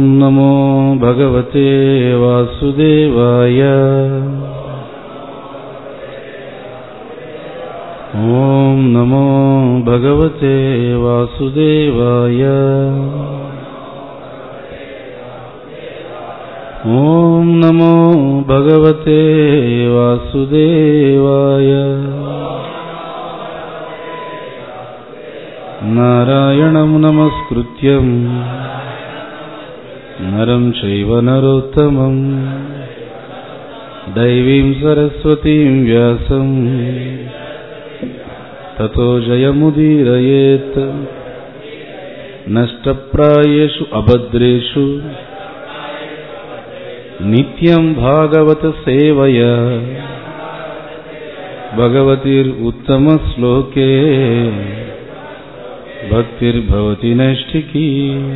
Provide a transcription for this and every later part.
ॐ नमो भगवते वासुदेवाय ॐ नमो भगवते वासुदेवाय ॐ नमो भगवते वासुदेवाय नारायणं नमस्कृत्यम् नरं चैव नरोत्तमम् दैवीं सरस्वतीं व्यासम् ततो जयमुदीरयेत् नष्टप्रायेषु अभद्रेषु नित्यं भागवतसेवया भगवतिरुत्तमश्लोके भक्तिर्भवति नैष्ठिकी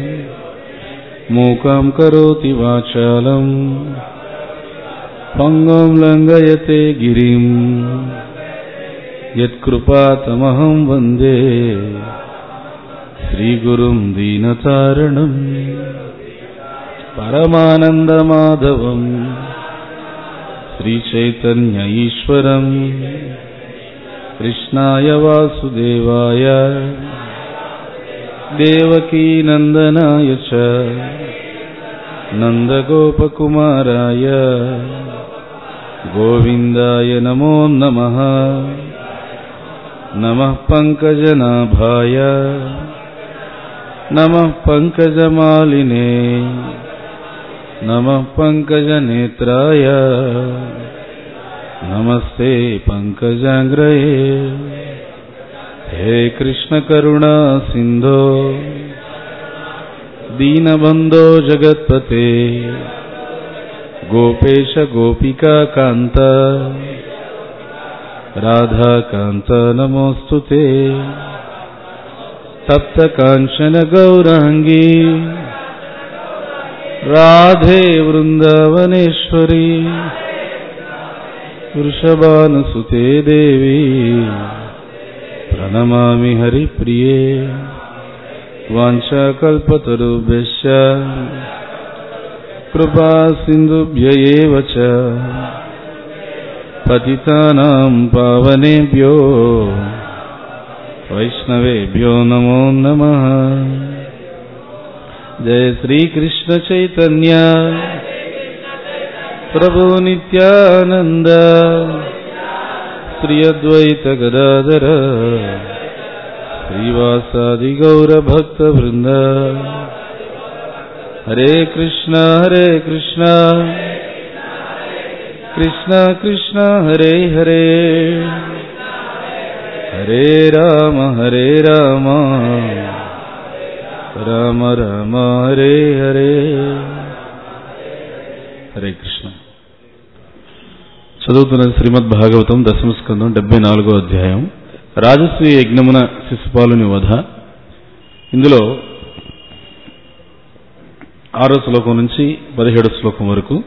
मूकां करोति वाचालम् पङ्गुं लङ्घयते गिरिम् यत्कृपातमहं वन्दे श्रीगुरुं दीनतारणम् परमानन्दमाधवम् श्रीचैतन्य ईश्वरम् कृष्णाय वासुदेवाय देवकीनन्दनाय च नन्दगोपकुमाराय गोविन्दाय नमो नमः नमः पङ्कजनाभाय नमः पङ्कजमालिने नमः पङ्कजनेत्राय नमस्ते पङ्कजाङ्ग्रये हे कृष्णकरुणा सिन्धो दीनबन्धो जगत्पते गोपेश गोपिकान्त राधाकान्त नमोऽस्तु ते तप्तकाञ्चन गौराङ्गी राधे वृन्दावनेश्वरी वृषभानुसुते देवी प्रणमामि हरिप्रिये वाञ्छाकल्पतरुभ्यश्च कृपा सिन्धुभ्य एव च पतितानां पावनेभ्यो वैष्णवेभ्यो नमो नमः जय श्रीकृष्ण चैतन्य प्रभु नित्यानन्द श्री अद्वैत गदाधर श्रीवासादि गौरभक्तवृन्द हरे कृष्ण हरे कृष्ण कृष्ण कृष्ण हरे हरे हरे राम हरे राम రామ రామ హరే హరే హరే కృష్ణ చదువుతున్న శ్రీమద్ భాగవతం దశమ స్కందం డెబ్బై నాలుగో అధ్యాయం రాజస్వీ యజ్ఞమున శిశుపాలుని వధ ఇందులో ఆరో శ్లోకం నుంచి పదిహేడు శ్లోకం వరకు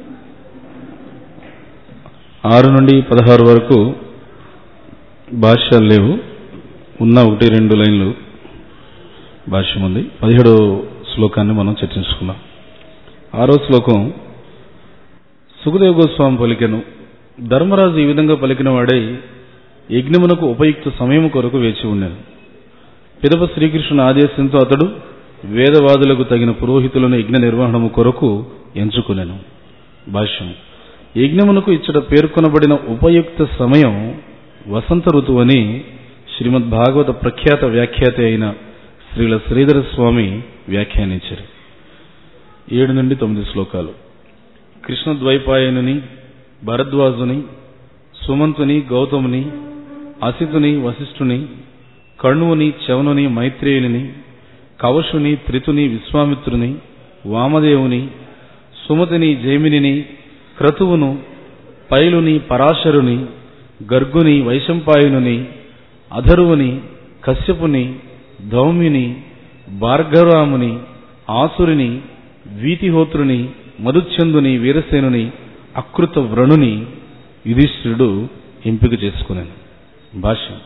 ఆరు నుండి పదహారు వరకు భాష్యాలు లేవు ఉన్న ఒకటి రెండు లైన్లు భాష్యం ఉంది పదిహేడో శ్లోకాన్ని మనం చర్చించుకున్నాం ఆరో శ్లోకం సుఖదేవ గోస్వామి పలికెను ధర్మరాజు ఈ విధంగా పలికిన వాడై యజ్ఞమునకు ఉపయుక్త సమయం కొరకు వేచి ఉండెను పిదప శ్రీకృష్ణుని ఆదేశంతో అతడు వేదవాదులకు తగిన పురోహితులను యజ్ఞ నిర్వహణము కొరకు ఎంచుకునేను భాష్యం యజ్ఞమునకు ఇచ్చట పేర్కొనబడిన ఉపయుక్త సమయం వసంత ఋతువు అని శ్రీమద్ భాగవత ప్రఖ్యాత వ్యాఖ్యాత అయిన శ్రీల శ్రీధర స్వామి వ్యాఖ్యానించారు ఏడు నుండి తొమ్మిది శ్లోకాలు కృష్ణద్వైపాయనుని భరద్వాజుని సుమంతుని గౌతముని అసితుని వశిష్ఠుని కణువుని చవనుని మైత్రేయుని కవశుని త్రితుని విశ్వామిత్రుని వామదేవుని సుమతిని జైమినిని క్రతువును పైలుని పరాశరుని గర్గుని వైశంపాయునుని అధరువుని కశ్యపుని ధౌమ్యుని భార్గవరాముని ఆసురుని వీతిహోత్రుని మధుచందుని వీరసేనుని అకృత వ్రణుని యుధిష్ఠిరుడు ఎంపిక చేసుకున్నాను భాష్యం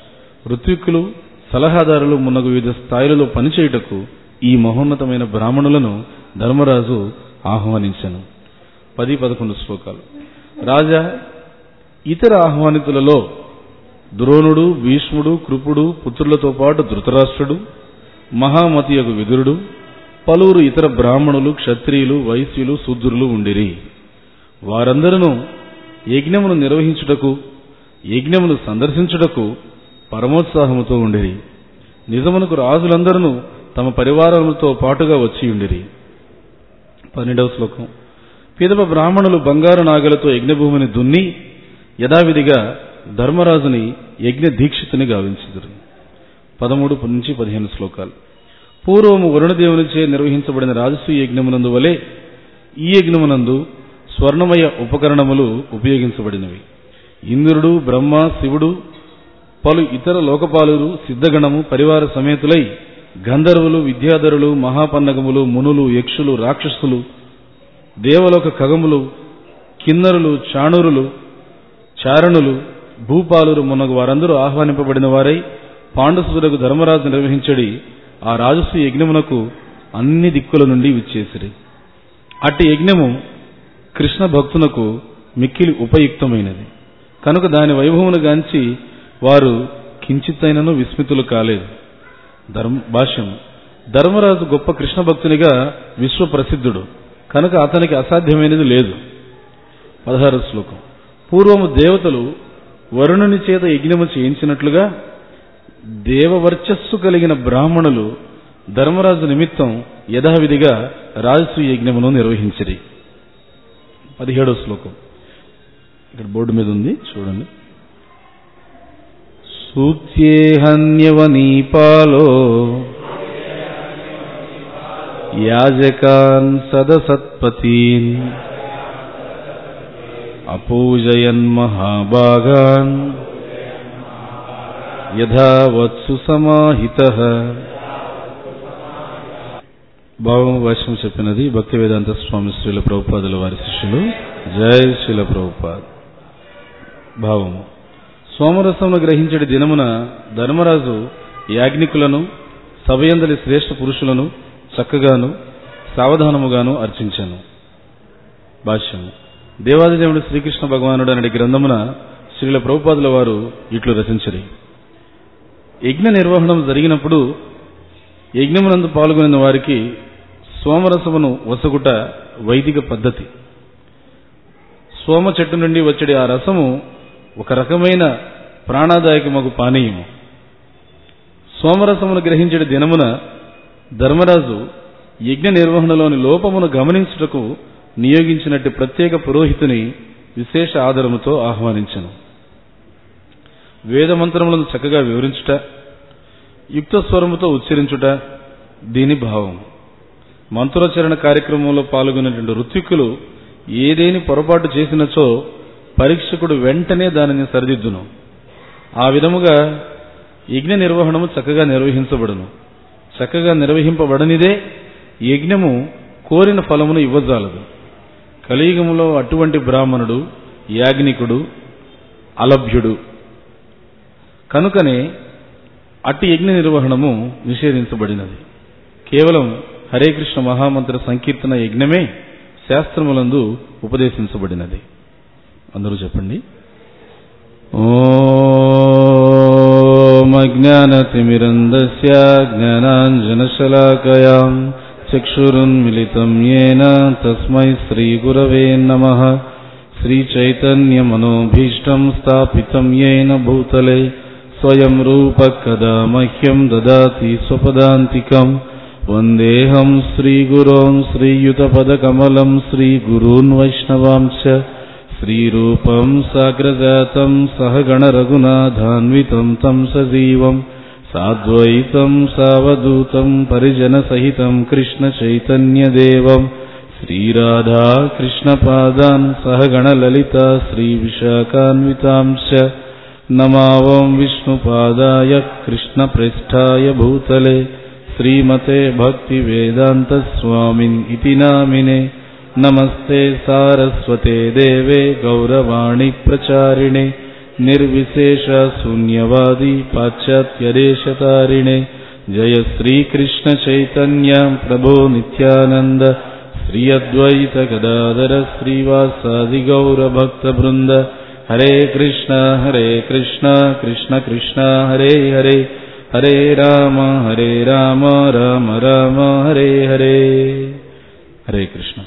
ఋత్విక్కులు సలహాదారులు మున్నగు వివిధ స్థాయిలలో పనిచేయుటకు ఈ మహోన్నతమైన బ్రాహ్మణులను ధర్మరాజు ఆహ్వానించను పది పదకొండు శ్లోకాలు రాజా ఇతర ఆహ్వానితులలో ద్రోణుడు భీష్ముడు కృపుడు పుత్రులతో పాటు ధృతరాష్ట్రుడు మహామతియగు విదురుడు పలువురు ఇతర బ్రాహ్మణులు క్షత్రియులు వైశ్యులు శూద్రులు ఉండిరి వారందరూ యజ్ఞమును నిర్వహించుటకు యజ్ఞమును సందర్శించుటకు పరమోత్సాహముతో ఉండిరి నిజమునకు రాజులందరూ తమ పరివారములతో పాటుగా వచ్చి ఉండిరి పన్నెండవ శ్లోకం పిదప బ్రాహ్మణులు బంగారు నాగలతో యజ్ఞభూమిని దున్ని యథావిధిగా ధర్మరాజుని యజ్ఞ దీక్షితుని గావించుదురు పదమూడు నుంచి పదిహేను శ్లోకాలు పూర్వము వరుణదేవునిచే నిర్వహించబడిన రాజసూయ యజ్ఞమునందు వలె ఈ యజ్ఞమునందు స్వర్ణమయ ఉపకరణములు ఉపయోగించబడినవి ఇంద్రుడు బ్రహ్మ శివుడు పలు ఇతర లోకపాలురు సిద్ధగణము పరివార సమేతులై గంధర్వులు విద్యాధరులు మహాపన్నగములు మునులు యక్షులు రాక్షసులు దేవలోక ఖగములు కిన్నరులు చాణురులు చారణులు భూపాలురు మునగు వారందరూ ఆహ్వానింపబడిన వారై పాండసులకు ధర్మరాజు నిర్వహించడి ఆ రాజసు యజ్ఞమునకు అన్ని దిక్కుల నుండి విచ్చేసిరి అట్టి యజ్ఞము కృష్ణ భక్తునకు మిక్కిలి ఉపయుక్తమైనది కనుక దాని వైభవమును గాంచి వారు కించిత్తైనను విస్మితులు కాలేదు ధర్మ భాష్యం ధర్మరాజు గొప్ప కృష్ణ భక్తునిగా విశ్వ ప్రసిద్ధుడు కనుక అతనికి అసాధ్యమైనది లేదు పదహారు శ్లోకం పూర్వము దేవతలు వరుణుని చేత యజ్ఞము చేయించినట్లుగా దేవవర్చస్సు కలిగిన బ్రాహ్మణులు ధర్మరాజు నిమిత్తం యథావిధిగా రాజసు యజ్ఞమును నిర్వహించిరి పదిహేడవ శ్లోకం ఇక్కడ బోర్డు మీద ఉంది చూడండి సూచ్యేహన్యవనీపాలో యాజకాన్ సదసత్పతీన్ అపూజయన్ మహాభాగాన్ యథావత్సు సమాహిత భావం వశం చెప్పినది భక్తి వేదాంత స్వామి శ్రీల ప్రభుపాదుల వారి శిష్యులు జై శ్రీల ప్రభుపాద్ భావము సోమరసమును గ్రహించడి దినమున ధర్మరాజు యాజ్ఞికులను సభయందలి శ్రేష్ఠ పురుషులను చక్కగాను సావధానముగాను అర్చించాను భాష్యము దేవాదిదేవుడు శ్రీకృష్ణ భగవానుడు అనే గ్రంథమున శ్రీల ప్రభుపాదుల వారు ఇట్లు రచించరి యజ్ఞ నిర్వహణం జరిగినప్పుడు యజ్ఞమునందు పాల్గొనిన వారికి సోమరసమును వసగుట వైదిక పద్ధతి సోమ చెట్టు నుండి వచ్చడి ఆ రసము ఒక రకమైన ప్రాణాదాయకమగు పానీయము సోమరసమును గ్రహించడి దినమున ధర్మరాజు యజ్ఞ నిర్వహణలోని లోపమును గమనించుటకు నియోగించినట్టు ప్రత్యేక పురోహితుని విశేష ఆదరముతో ఆహ్వానించను వేదమంత్రములను చక్కగా వివరించుట యుక్త స్వరముతో ఉచ్చరించుట దీని భావం మంత్రోచ్చరణ కార్యక్రమంలో పాల్గొనేటువంటి ఋత్విక్కులు ఏదేని పొరపాటు చేసినచో పరీక్షకుడు వెంటనే దానిని సరిదిద్దును ఆ విధముగా యజ్ఞ నిర్వహణము చక్కగా నిర్వహించబడును చక్కగా నిర్వహింపబడనిదే యజ్ఞము కోరిన ఫలమును ఇవ్వజాలదు కలియుగములో అటువంటి బ్రాహ్మణుడు యాజ్ఞికుడు అలభ్యుడు కనుకనే అట్టి యజ్ఞ నిర్వహణము నిషేధించబడినది కేవలం హరే కృష్ణ మహామంత్ర సంకీర్తన యజ్ఞమే శాస్త్రములందు ఉపదేశించబడినది అందరూ చెప్పండి ఓమజ్ఞానతిమిరందస్య జ్ఞానాంజనశలాకయాం చక్షురున్మిలితం येन తస్మై శ్రీగురవే నమః శ్రీచైతన్యమనోభీష్టం స్థాపితం येन భూతలే స్వయం రూప కదా మహ్యం దదాతి స్వపదాంతికం వందేహం శ్రీగురోం శ్రీయుతపదకమలం శ్రీగురూన్ వైష్ణవాంశ శ్రీరూపం సాగ్రజాతం సహగణ రఘునాథాన్వితం తం సజీవం సాద్వైతం సావధూతం పరిజన సహితం కృష్ణ చైతన్యదేవం శ్రీరాధా కృష్ణపాదాన్ సహగణ లలిత శ్రీ విశాఖాన్వితాంశ నమావం విష్ణుపాదాయ కృష్ణప్రేష్ఠాయ భూతలే శ్రీమతే భక్తి వేదాంత స్వామిన్ ఇతి నామినే నమస్తే సారస్వతే దేవే గౌరవాణి ప్రచారిణే నిర్విశేష శూన్యవాది పాశ్చాత్యదేశతారిణే జయ శ్రీకృష్ణ చైతన్య ప్రభో నిత్యానంద శ్రీ అద్వైత గదాధర శ్రీవాసాది గౌర భక్త బృంద హరే కృష్ణ హరే కృష్ణ కృష్ణ కృష్ణ హరే హరే హరే రామ హరే రామ రామ రామ హరే హరే హరే కృష్ణ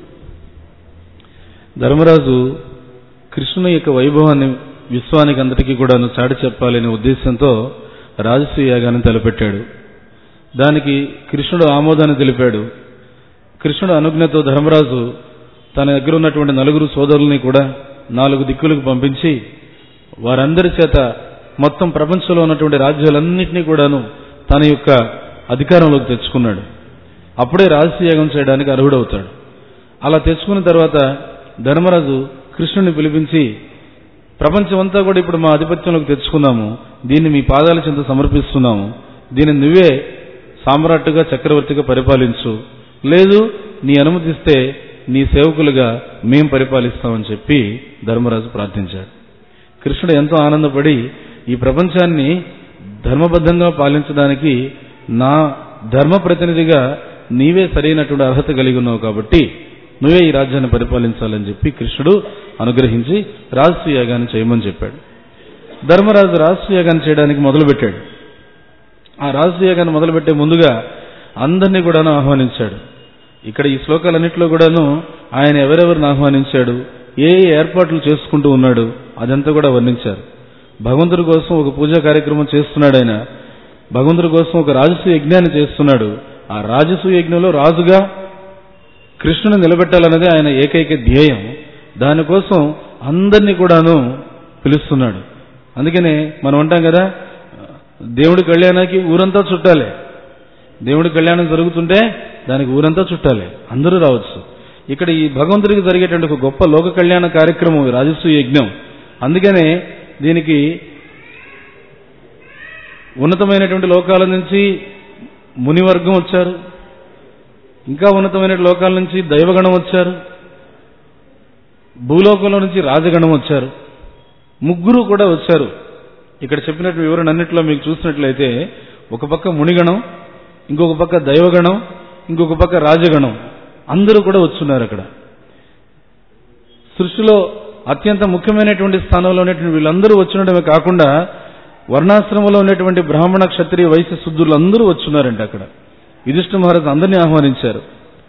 ధర్మరాజు కృష్ణుని యొక్క వైభవాన్ని విశ్వానికి అందరికీ కూడాను చాటి చెప్పాలనే ఉద్దేశంతో రాజసూయ యాగాన్ని తలపెట్టాడు దానికి కృష్ణుడు ఆమోదాన్ని తెలిపాడు కృష్ణుడు అనుజ్ఞతో ధర్మరాజు తన దగ్గర ఉన్నటువంటి నలుగురు సోదరుల్ని కూడా నాలుగు దిక్కులకు పంపించి వారందరి చేత మొత్తం ప్రపంచంలో ఉన్నటువంటి రాజ్యాలన్నింటినీ కూడాను తన యొక్క అధికారంలోకి తెచ్చుకున్నాడు అప్పుడే రాజసీయాగం చేయడానికి అర్హుడవుతాడు అలా తెచ్చుకున్న తర్వాత ధర్మరాజు కృష్ణుని పిలిపించి ప్రపంచమంతా కూడా ఇప్పుడు మా ఆధిపత్యంలోకి తెచ్చుకున్నాము దీన్ని మీ పాదాల చెంత సమర్పిస్తున్నాము దీన్ని నువ్వే సామ్రాట్టుగా చక్రవర్తిగా పరిపాలించు లేదు నీ అనుమతిస్తే నీ సేవకులుగా మేం పరిపాలిస్తామని చెప్పి ధర్మరాజు ప్రార్థించాడు కృష్ణుడు ఎంతో ఆనందపడి ఈ ప్రపంచాన్ని ధర్మబద్ధంగా పాలించడానికి నా ధర్మ ప్రతినిధిగా నీవే సరైనటువంటి అర్హత కలిగి ఉన్నావు కాబట్టి నువ్వే ఈ రాజ్యాన్ని పరిపాలించాలని చెప్పి కృష్ణుడు అనుగ్రహించి రాజసూయాగాన్ని చేయమని చెప్పాడు ధర్మరాజు రాజసూయాగాన్ని చేయడానికి మొదలుపెట్టాడు ఆ రాజసూయాగాన్ని మొదలుపెట్టే ముందుగా అందరినీ కూడాను ఆహ్వానించాడు ఇక్కడ ఈ శ్లోకాలన్నింటిలో కూడాను ఆయన ఎవరెవరిని ఆహ్వానించాడు ఏ ఏ ఏర్పాట్లు చేసుకుంటూ ఉన్నాడు అదంతా కూడా వర్ణించారు భగవంతుడి కోసం ఒక పూజా కార్యక్రమం చేస్తున్నాడు ఆయన భగవంతుడి కోసం ఒక రాజసూ యజ్ఞాన్ని చేస్తున్నాడు ఆ రాజసూ యజ్ఞంలో రాజుగా కృష్ణుని నిలబెట్టాలన్నదే ఆయన ఏకైక ధ్యేయం దానికోసం అందరినీ కూడాను పిలుస్తున్నాడు అందుకనే మనం అంటాం కదా దేవుడి కళ్యాణానికి ఊరంతా చుట్టాలే దేవుడి కళ్యాణం జరుగుతుంటే దానికి ఊరంతా చుట్టాలి అందరూ రావచ్చు ఇక్కడ ఈ భగవంతుడికి జరిగేటువంటి ఒక గొప్ప లోక కళ్యాణ కార్యక్రమం ఈ రాజస్వ యజ్ఞం అందుకనే దీనికి ఉన్నతమైనటువంటి లోకాల నుంచి మునివర్గం వచ్చారు ఇంకా ఉన్నతమైన లోకాల నుంచి దైవగణం వచ్చారు భూలోకంలో నుంచి రాజగణం వచ్చారు ముగ్గురు కూడా వచ్చారు ఇక్కడ చెప్పినట్టు వివరణ అన్నింటిలో మీకు చూసినట్లయితే ఒక పక్క మునిగణం ఇంకొక పక్క దైవగణం ఇంకొక పక్క రాజగణం అందరూ కూడా వచ్చున్నారు అక్కడ సృష్టిలో అత్యంత ముఖ్యమైనటువంటి స్థానంలో ఉన్నటువంటి వీళ్ళందరూ వచ్చినడమే కాకుండా వర్ణాశ్రమంలో ఉన్నటువంటి బ్రాహ్మణ క్షత్రియ వైశ్య శుద్ధులు అందరూ వచ్చున్నారంట అక్కడ యుధిష్ఠ మహారాజు అందరినీ ఆహ్వానించారు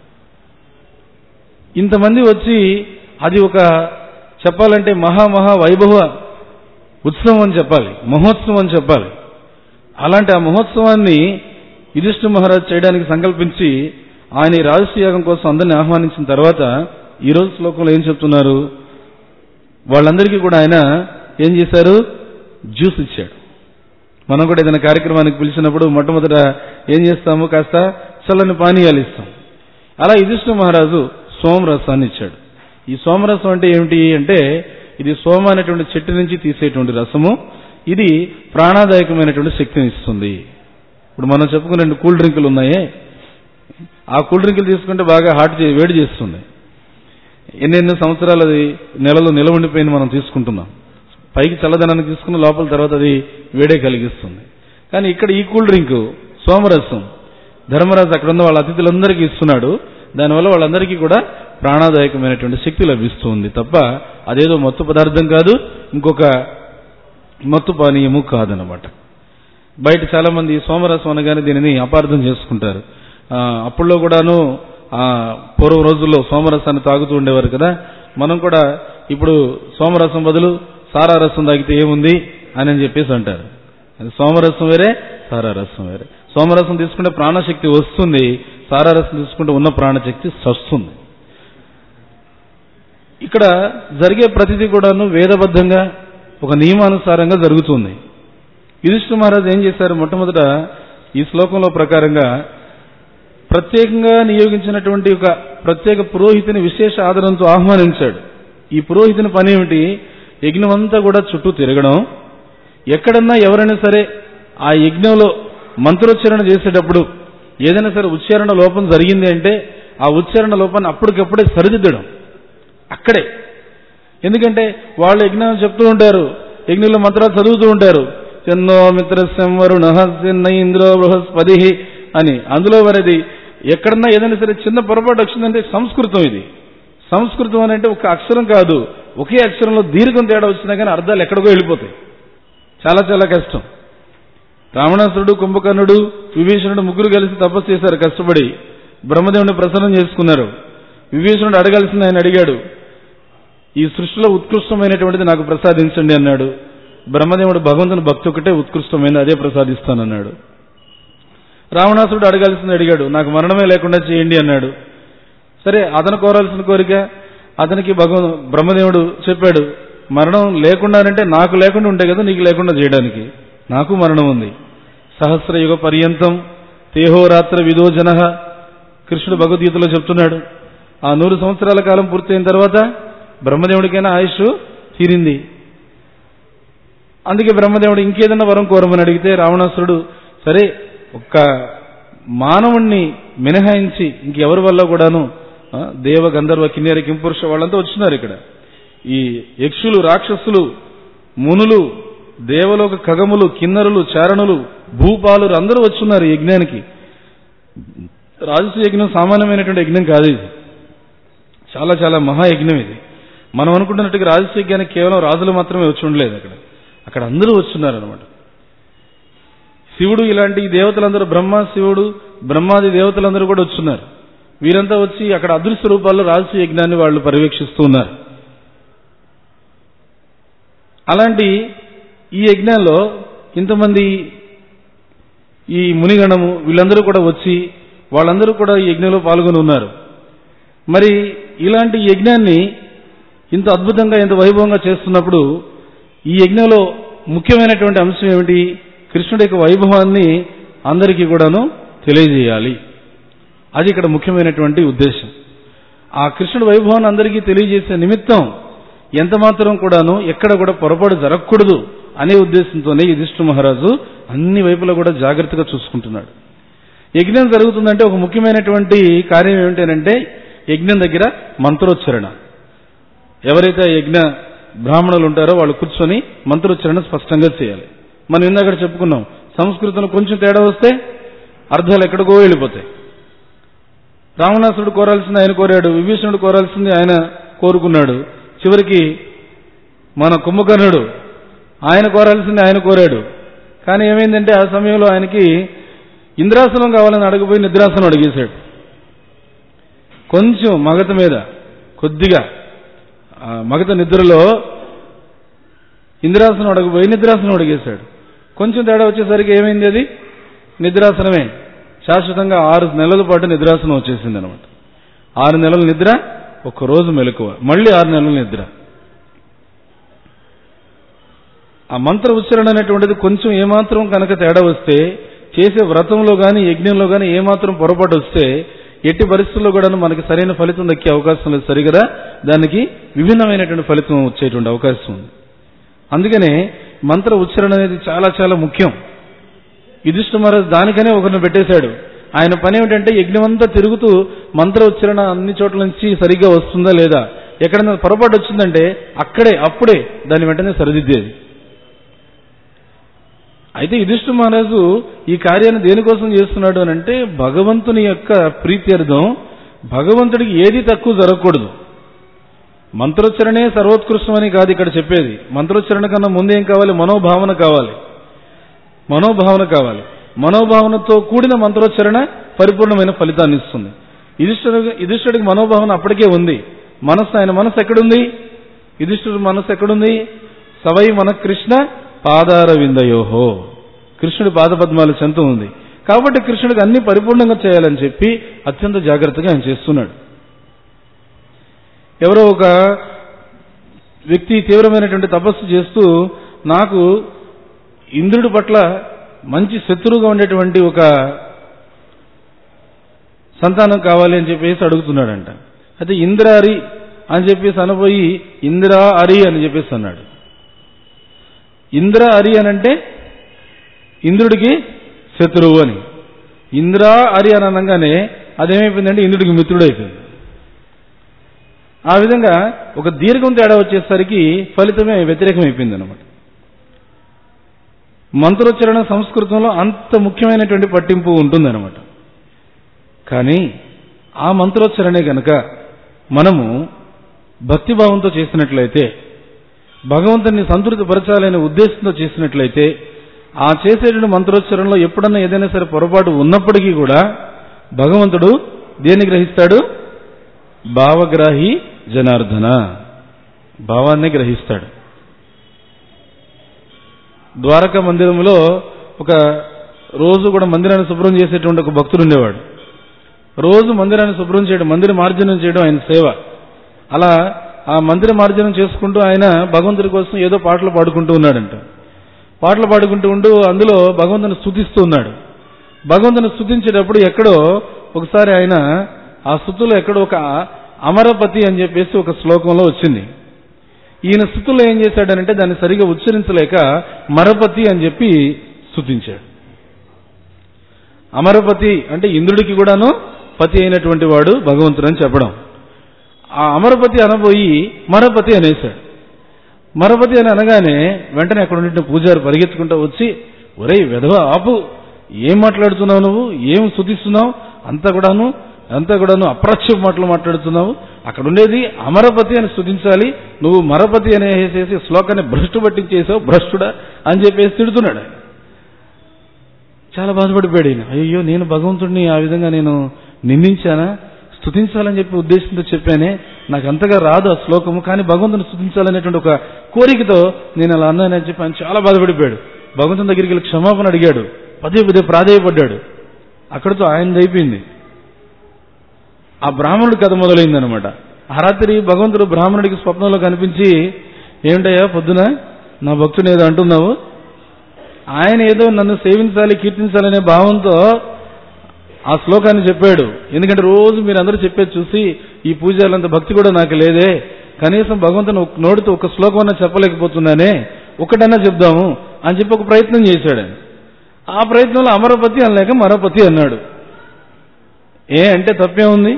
ఇంతమంది వచ్చి అది ఒక చెప్పాలంటే మహా మహా వైభవ ఉత్సవం అని చెప్పాలి మహోత్సవం అని చెప్పాలి అలాంటి ఆ మహోత్సవాన్ని యుధిష్ఠ మహారాజు చేయడానికి సంకల్పించి ఆయన ఈ రాజసూయాగం కోసం అందరిని ఆహ్వానించిన తర్వాత ఈ రోజు శ్లోకంలో ఏం చెప్తున్నారు వాళ్ళందరికీ కూడా ఆయన ఏం చేశారు జ్యూస్ ఇచ్చాడు మనం కూడా ఏదైనా కార్యక్రమానికి పిలిచినప్పుడు మొట్టమొదట ఏం చేస్తాము కాస్త చల్లని పానీయాలు ఇస్తాం అలా యుధిష్ఠ మహారాజు సోమరసాన్ని ఇచ్చాడు ఈ సోమరసం అంటే ఏమిటి అంటే ఇది సోమ అనేటువంటి చెట్టు నుంచి తీసేటువంటి రసము ఇది ప్రాణాదాయకమైనటువంటి శక్తిని ఇస్తుంది ఇప్పుడు మనం చెప్పుకునే రెండు కూల్ డ్రింకులు ఉన్నాయే ఆ కూల్ డ్రింకులు తీసుకుంటే బాగా హాట్ చే వేడి చేస్తుంది ఎన్నెన్నో సంవత్సరాలు అది నెలలో నిల ఉండిపోయింది మనం తీసుకుంటున్నాం పైకి చల్లదనాన్ని తీసుకున్న లోపల తర్వాత అది వేడే కలిగిస్తుంది కానీ ఇక్కడ ఈ కూల్ డ్రింక్ సోమరసం ధర్మరాజు అక్కడ ఉన్న వాళ్ళ అతిథులందరికీ ఇస్తున్నాడు దానివల్ల వాళ్ళందరికీ కూడా ప్రాణాదాయకమైనటువంటి శక్తి లభిస్తుంది తప్ప అదేదో మత్తు పదార్థం కాదు ఇంకొక మత్తు పానీయము కాదనమాట బయట చాలా మంది సోమరసం అనగానే దీనిని అపార్థం చేసుకుంటారు ఆ, అప్పుల్లో కూడాను ఆ, పూర్వ రోజుల్లో సోమరసాన్ని తాగుతూ ఉండేవారు కదా మనం కూడా ఇప్పుడు సోమరసం బదులు సారా రసం తాగితే ఏముంది అని అని చెప్పేసి అంటారు అది సోమరసం వేరే సారా రసం వేరే సోమరసం తీసుకుంటే ప్రాణశక్తి వస్తుంది సారా రసం తీసుకుంటే ఉన్న ప్రాణశక్తి సస్తుంది ఇక్కడ జరిగే ప్రతిదీ కూడాను వేదబద్ధంగా ఒక నియమానుసారంగా జరుగుతుంది యుధిష్ఠ మహారాజు ఏం చేశారు మొట్టమొదట ఈ శ్లోకంలో ప్రకారంగా ప్రత్యేకంగా నియోగించినటువంటి ఒక ప్రత్యేక పురోహితుని విశేష ఆదరణతో ఆహ్వానించాడు ఈ పురోహితుని పని ఏమిటి యజ్ఞమంతా కూడా చుట్టూ తిరగడం ఎక్కడన్నా ఎవరైనా సరే ఆ యజ్ఞంలో మంత్రోచ్చారణ చేసేటప్పుడు ఏదైనా సరే ఉచ్చారణ లోపం జరిగింది అంటే ఆ ఉచ్చారణ లోపాన్ని అప్పటికప్పుడే సరిదిద్దడం అక్కడే ఎందుకంటే వాళ్ళు యజ్ఞం చెప్తూ ఉంటారు యజ్ఞంలో మంత్రాలు చదువుతూ ఉంటారు ఎన్నో మిత్రస్యం వరుణ సెన్న ఇంద్రో బృహస్పతి అని అందులో మరిది ఎక్కడన్నా ఏదైనా సరే చిన్న పొరపాటు వచ్చిందంటే సంస్కృతం ఇది సంస్కృతం అని అంటే ఒక అక్షరం కాదు ఒకే అక్షరంలో దీర్ఘం తేడా వచ్చినా కానీ అర్థాలు ఎక్కడికో వెళ్ళిపోతాయి చాలా చాలా కష్టం రావణాసురుడు కుంభకర్ణుడు విభీషణుడు ముగ్గురు కలిసి తపస్సు చేశారు కష్టపడి బ్రహ్మదేవుని ప్రసన్నం చేసుకున్నారు విభీషణుడు అడగాల్సింది ఆయన అడిగాడు ఈ సృష్టిలో ఉత్కృష్టమైనటువంటిది నాకు ప్రసాదించండి అన్నాడు బ్రహ్మదేవుడు భగవంతుని భక్తి ఒకటే ఉత్కృష్టమైనది అదే ప్రసాదిస్తానన్నాడు రావణాసురుడు అడగాల్సింది అడిగాడు నాకు మరణమే లేకుండా చేయండి అన్నాడు సరే అతను కోరాల్సిన కోరిక అతనికి భగవ బ్రహ్మదేవుడు చెప్పాడు మరణం లేకుండానంటే నాకు లేకుండా ఉంటే కదా నీకు లేకుండా చేయడానికి నాకు మరణం ఉంది సహస్రయుగ పర్యంతం తేహోరాత్ర విదోజన కృష్ణుడు భగవద్గీతలో చెప్తున్నాడు ఆ నూరు సంవత్సరాల కాలం పూర్తయిన తర్వాత బ్రహ్మదేవుడికైనా ఆయుష్ తీరింది అందుకే బ్రహ్మదేవుడు ఇంకేదన్నా వరం కోరమని అడిగితే రావణాసురుడు సరే ఒక్క మానవుణ్ణి మినహాయించి ఇంకెవరి వల్ల కూడాను ఆ, దేవ గంధర్వ కిన్నెర కింపురుష వాళ్ళంతా వచ్చినారు ఇక్కడ ఈ యక్షులు రాక్షసులు మునులు దేవలోక ఖగములు కిన్నరులు చారణులు భూపాలురు అందరూ వచ్చున్నారు ఈ యజ్ఞానికి రాజసు యజ్ఞం సామాన్యమైనటువంటి యజ్ఞం కాదు ఇది చాలా చాలా మహాయజ్ఞం ఇది మనం అనుకుంటున్నట్టుగా రాజసు యజ్ఞానికి కేవలం రాజులు మాత్రమే వచ్చి ఉండలేదు అక్కడ అక్కడ అందరూ వచ్చున్నారు అనమాట శివుడు ఇలాంటి ఈ దేవతలందరూ బ్రహ్మ శివుడు బ్రహ్మాది దేవతలందరూ కూడా వచ్చున్నారు వీరంతా వచ్చి అక్కడ అదృశ్య రూపాల్లో రాజసు యజ్ఞాన్ని వాళ్ళు పర్యవేక్షిస్తూ ఉన్నారు అలాంటి ఈ యజ్ఞాల్లో ఇంతమంది ఈ మునిగణము వీళ్ళందరూ కూడా వచ్చి వాళ్ళందరూ కూడా ఈ యజ్ఞంలో పాల్గొని ఉన్నారు మరి ఇలాంటి యజ్ఞాన్ని ఇంత అద్భుతంగా ఇంత వైభవంగా చేస్తున్నప్పుడు ఈ యజ్ఞంలో ముఖ్యమైనటువంటి అంశం ఏమిటి కృష్ణుడి యొక్క వైభవాన్ని అందరికీ కూడాను తెలియజేయాలి అది ఇక్కడ ముఖ్యమైనటువంటి ఉద్దేశం ఆ కృష్ణుడి వైభవాన్ని అందరికీ తెలియజేసే నిమిత్తం ఎంత మాత్రం కూడాను ఎక్కడ కూడా పొరపాటు జరగకూడదు అనే ఉద్దేశంతోనే యుధిష్ఠ మహారాజు అన్ని వైపులా కూడా జాగ్రత్తగా చూసుకుంటున్నాడు యజ్ఞం జరుగుతుందంటే ఒక ముఖ్యమైనటువంటి కార్యం ఏమిటంటే యజ్ఞం దగ్గర మంత్రోచ్చరణ ఎవరైతే ఆ యజ్ఞ బ్రాహ్మణులు ఉంటారో వాళ్ళు కూర్చొని మంత్రోచ్చరణ స్పష్టంగా చేయాలి మనం ఇందాక చెప్పుకున్నాం సంస్కృతంలో కొంచెం తేడా వస్తే అర్థాలు ఎక్కడికో వెళ్ళిపోతాయి రావణాసురుడు కోరాల్సింది ఆయన కోరాడు విభీషణుడు కోరాల్సింది ఆయన కోరుకున్నాడు చివరికి మన కుంభకర్ణుడు ఆయన కోరాల్సింది ఆయన కోరాడు కానీ ఏమైందంటే ఆ సమయంలో ఆయనకి ఇంద్రాసనం కావాలని అడగపోయి నిద్రాసనం అడిగేశాడు కొంచెం మగత మీద కొద్దిగా ఆ మగత నిద్రలో ఇంద్రాసనం అడగపోయి నిద్రాసనం అడిగేశాడు కొంచెం తేడా వచ్చేసరికి ఏమైంది అది నిద్రాసనమే శాశ్వతంగా ఆరు నెలల పాటు నిద్రాసనం వచ్చేసింది అనమాట ఆరు నెలల నిద్ర ఒక రోజు మెలకువ మళ్ళీ ఆరు నెలల నిద్ర ఆ మంత్ర ఉచ్చారణ అనేటువంటిది కొంచెం ఏమాత్రం కనుక తేడా వస్తే చేసే వ్రతంలో గాని యజ్ఞంలో గాని ఏమాత్రం పొరపాటు వస్తే ఎట్టి పరిస్థితుల్లో కూడా మనకి సరైన ఫలితం దక్కే అవకాశం లేదు సరిగదా దానికి విభిన్నమైనటువంటి ఫలితం వచ్చేటువంటి అవకాశం ఉంది అందుకనే మంత్ర ఉచ్చారణ అనేది చాలా చాలా ముఖ్యం యుధిష్ఠ మహారాజు దానికనే ఒకరిని పెట్టేశాడు ఆయన పని ఏమిటంటే యజ్ఞమంతా తిరుగుతూ మంత్ర ఉచ్చారణ అన్ని చోట్ల నుంచి సరిగ్గా వస్తుందా లేదా ఎక్కడైనా పొరపాటు వచ్చిందంటే అక్కడే అప్పుడే దాన్ని వెంటనే సరిదిద్దేది అయితే యుధిష్ఠ మహారాజు ఈ కార్యాన్ని దేనికోసం చేస్తున్నాడు అని అంటే భగవంతుని యొక్క ప్రీత్యర్థం భగవంతుడికి ఏది తక్కువ జరగకూడదు మంత్రోచ్చరణే సర్వోత్కృష్టమని కాదు ఇక్కడ చెప్పేది మంత్రోచ్చరణ కన్నా ముందేం కావాలి మనోభావన కావాలి మనోభావన కావాలి మనోభావనతో కూడిన మంత్రోచ్చరణ పరిపూర్ణమైన ఫలితాన్ని ఇస్తుంది యుధిష్ఠుడికి యుధిష్ఠుడికి మనోభావన అప్పటికే ఉంది మనస్సు ఆయన మనస్సు ఎక్కడుంది యుధిష్ఠుడి మనస్సు ఎక్కడుంది సవై మన కృష్ణ పాదార విందయోహో కృష్ణుడి పాదపద్మాల చెంత ఉంది కాబట్టి కృష్ణుడికి అన్ని పరిపూర్ణంగా చేయాలని చెప్పి అత్యంత జాగ్రత్తగా ఆయన చేస్తున్నాడు ఎవరో ఒక వ్యక్తి తీవ్రమైనటువంటి తపస్సు చేస్తూ నాకు ఇంద్రుడి పట్ల మంచి శత్రువుగా ఉండేటువంటి ఒక సంతానం కావాలి అని చెప్పేసి అడుగుతున్నాడంట అయితే ఇంద్రారి అని చెప్పేసి అనబోయి ఇంద్రా అరి అని చెప్పేసి అన్నాడు ఇంద్ర అరి అని అంటే ఇంద్రుడికి శత్రువు అని ఇంద్రా అరి అని అనగానే అదేమైపోయిందంటే ఇంద్రుడికి మిత్రుడైపోయింది ఆ విధంగా ఒక దీర్ఘం తేడా వచ్చేసరికి ఫలితమే వ్యతిరేకం అయిపోయింది అనమాట మంత్రోచ్చరణ సంస్కృతంలో అంత ముఖ్యమైనటువంటి పట్టింపు ఉంటుందన్నమాట కానీ ఆ మంత్రోచ్చరణే గనక మనము భక్తిభావంతో చేసినట్లయితే భగవంతుని సంతృప్తిపరచాలనే ఉద్దేశంతో చేసినట్లయితే ఆ చేసేటువంటి మంత్రోచ్చరణలో ఎప్పుడన్నా ఏదైనా సరే పొరపాటు ఉన్నప్పటికీ కూడా భగవంతుడు దేన్ని గ్రహిస్తాడు భావగ్రాహి జనార్దన భావాన్ని గ్రహిస్తాడు ద్వారకా మందిరంలో ఒక రోజు కూడా మందిరాన్ని శుభ్రం చేసేటువంటి ఒక భక్తుడు ఉండేవాడు రోజు మందిరాన్ని శుభ్రం చేయడం మందిర మార్జనం చేయడం ఆయన సేవ అలా ఆ మందిర మార్జనం చేసుకుంటూ ఆయన భగవంతుడి కోసం ఏదో పాటలు పాడుకుంటూ ఉన్నాడంట పాటలు పాడుకుంటూ ఉంటూ అందులో భగవంతుని స్థుతిస్తూ ఉన్నాడు భగవంతుని స్థుతించేటప్పుడు ఎక్కడో ఒకసారి ఆయన ఆ స్థుతులు ఎక్కడో ఒక అమరపతి అని చెప్పేసి ఒక శ్లోకంలో వచ్చింది ఈయన స్థుతుల్లో ఏం చేశాడనంటే దాన్ని సరిగా ఉచ్చరించలేక మరపతి అని చెప్పి స్థుతించాడు అమరపతి అంటే ఇంద్రుడికి కూడాను పతి అయినటువంటి వాడు భగవంతుడు అని చెప్పడం ఆ అమరపతి అనబోయి మరపతి అనేశాడు మరపతి అని అనగానే వెంటనే అక్కడ ఉండిన పూజారి పరిగెత్తుకుంటూ వచ్చి ఒరేయ్ విధవ ఆపు ఏం మాట్లాడుతున్నావు నువ్వు ఏం స్థుతిస్తున్నావు అంతా కూడాను అంతా కూడాను అప్రత్య మాటలు మాట్లాడుతున్నావు అక్కడ ఉండేది అమరపతి అని స్థుతించాలి నువ్వు మరపతి అనేసేసి శ్లోకాన్ని భ్రష్టు పట్టించేసావు భ్రష్టుడా అని చెప్పేసి తిడుతున్నాడు ఆయన. చాలా బాధపడిపోయాడు ఈయన అయ్యో నేను భగవంతుడిని ఆ విధంగా నేను నిందించానా స్థుతించాలని చెప్పి ఉద్దేశంతో చెప్పానే నాకు అంతగా రాదు ఆ శ్లోకము కానీ భగవంతుని స్థుతించాలనేటువంటి ఒక కోరికతో నేను అలా అన్నానని చెప్పి ఆయన చాలా బాధపడిపోయాడు భగవంతుని దగ్గరికి వెళ్ళి క్షమాపణ అడిగాడు పదే పదే ప్రాధేయపడ్డాడు అక్కడితో ఆయనది అయిపోయింది ఆ బ్రాహ్మణుడి కథ మొదలైందనమాట ఆ రాత్రి భగవంతుడు బ్రాహ్మణుడికి స్వప్నంలో కనిపించి ఏమిటయ్యా పొద్దున నా భక్తుని ఏదో అంటున్నావు ఆయన ఏదో నన్ను సేవించాలి కీర్తించాలనే భావంతో ఆ శ్లోకాన్ని చెప్పాడు ఎందుకంటే రోజు మీరందరూ చెప్పేది చూసి ఈ పూజలంత భక్తి కూడా నాకు లేదే కనీసం భగవంతుని ఒక నోటితో ఒక శ్లోకం అన్నా చెప్పలేకపోతున్నానే ఒకటన్నా చెప్దాము అని చెప్పి ఒక ప్రయత్నం చేశాడు ఆయన ఆ ప్రయత్నంలో అమరపతి అనలేక మరపతి అన్నాడు ఏ అంటే తప్పే ఉంది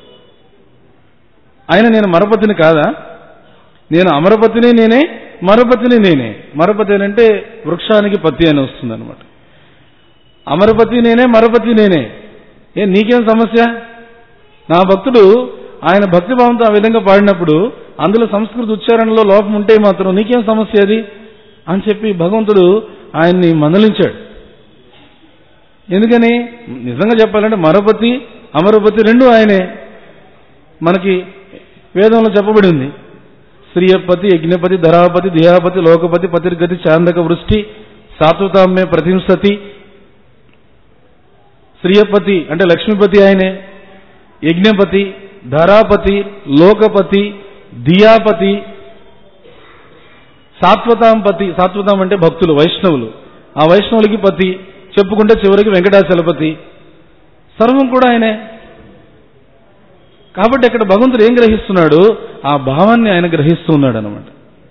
ఆయన నేను మరపతిని కాదా నేను అమరపతిని నేనే మరపతిని నేనే మరపతి అని అంటే వృక్షానికి పత్తి అని వస్తుంది అనమాట అమరపతి నేనే మరపతి నేనే ఏ నీకేం సమస్య నా భక్తుడు ఆయన భక్తి భావంతో ఆ విధంగా పాడినప్పుడు అందులో సంస్కృత ఉచ్చారణలో లోపం ఉంటే మాత్రం నీకేం సమస్య అది అని చెప్పి భగవంతుడు ఆయన్ని మందలించాడు ఎందుకని నిజంగా చెప్పాలంటే మరపతి అమరపతి రెండు ఆయనే మనకి వేదంలో చెప్పబడి ఉంది శ్రీయపతి యజ్ఞపతి ధరాపతి ధియాపతి లోకపతి పతిర్గతి చాందక వృష్టి సాత్వతామ్మే ప్రతింసతి శ్రీయపతి అంటే లక్ష్మీపతి ఆయనే యజ్ఞపతి ధరాపతి లోకపతి దియాపతి సాత్వతాంపతి సాత్వతాం అంటే భక్తులు వైష్ణవులు ఆ వైష్ణవులకి పతి చెప్పుకుంటే చివరికి వెంకటాచలపతి సర్వం కూడా ఆయనే కాబట్టి ఇక్కడ భగవంతుడు ఏం గ్రహిస్తున్నాడు ఆ భావాన్ని ఆయన గ్రహిస్తూ ఉన్నాడు అనమాట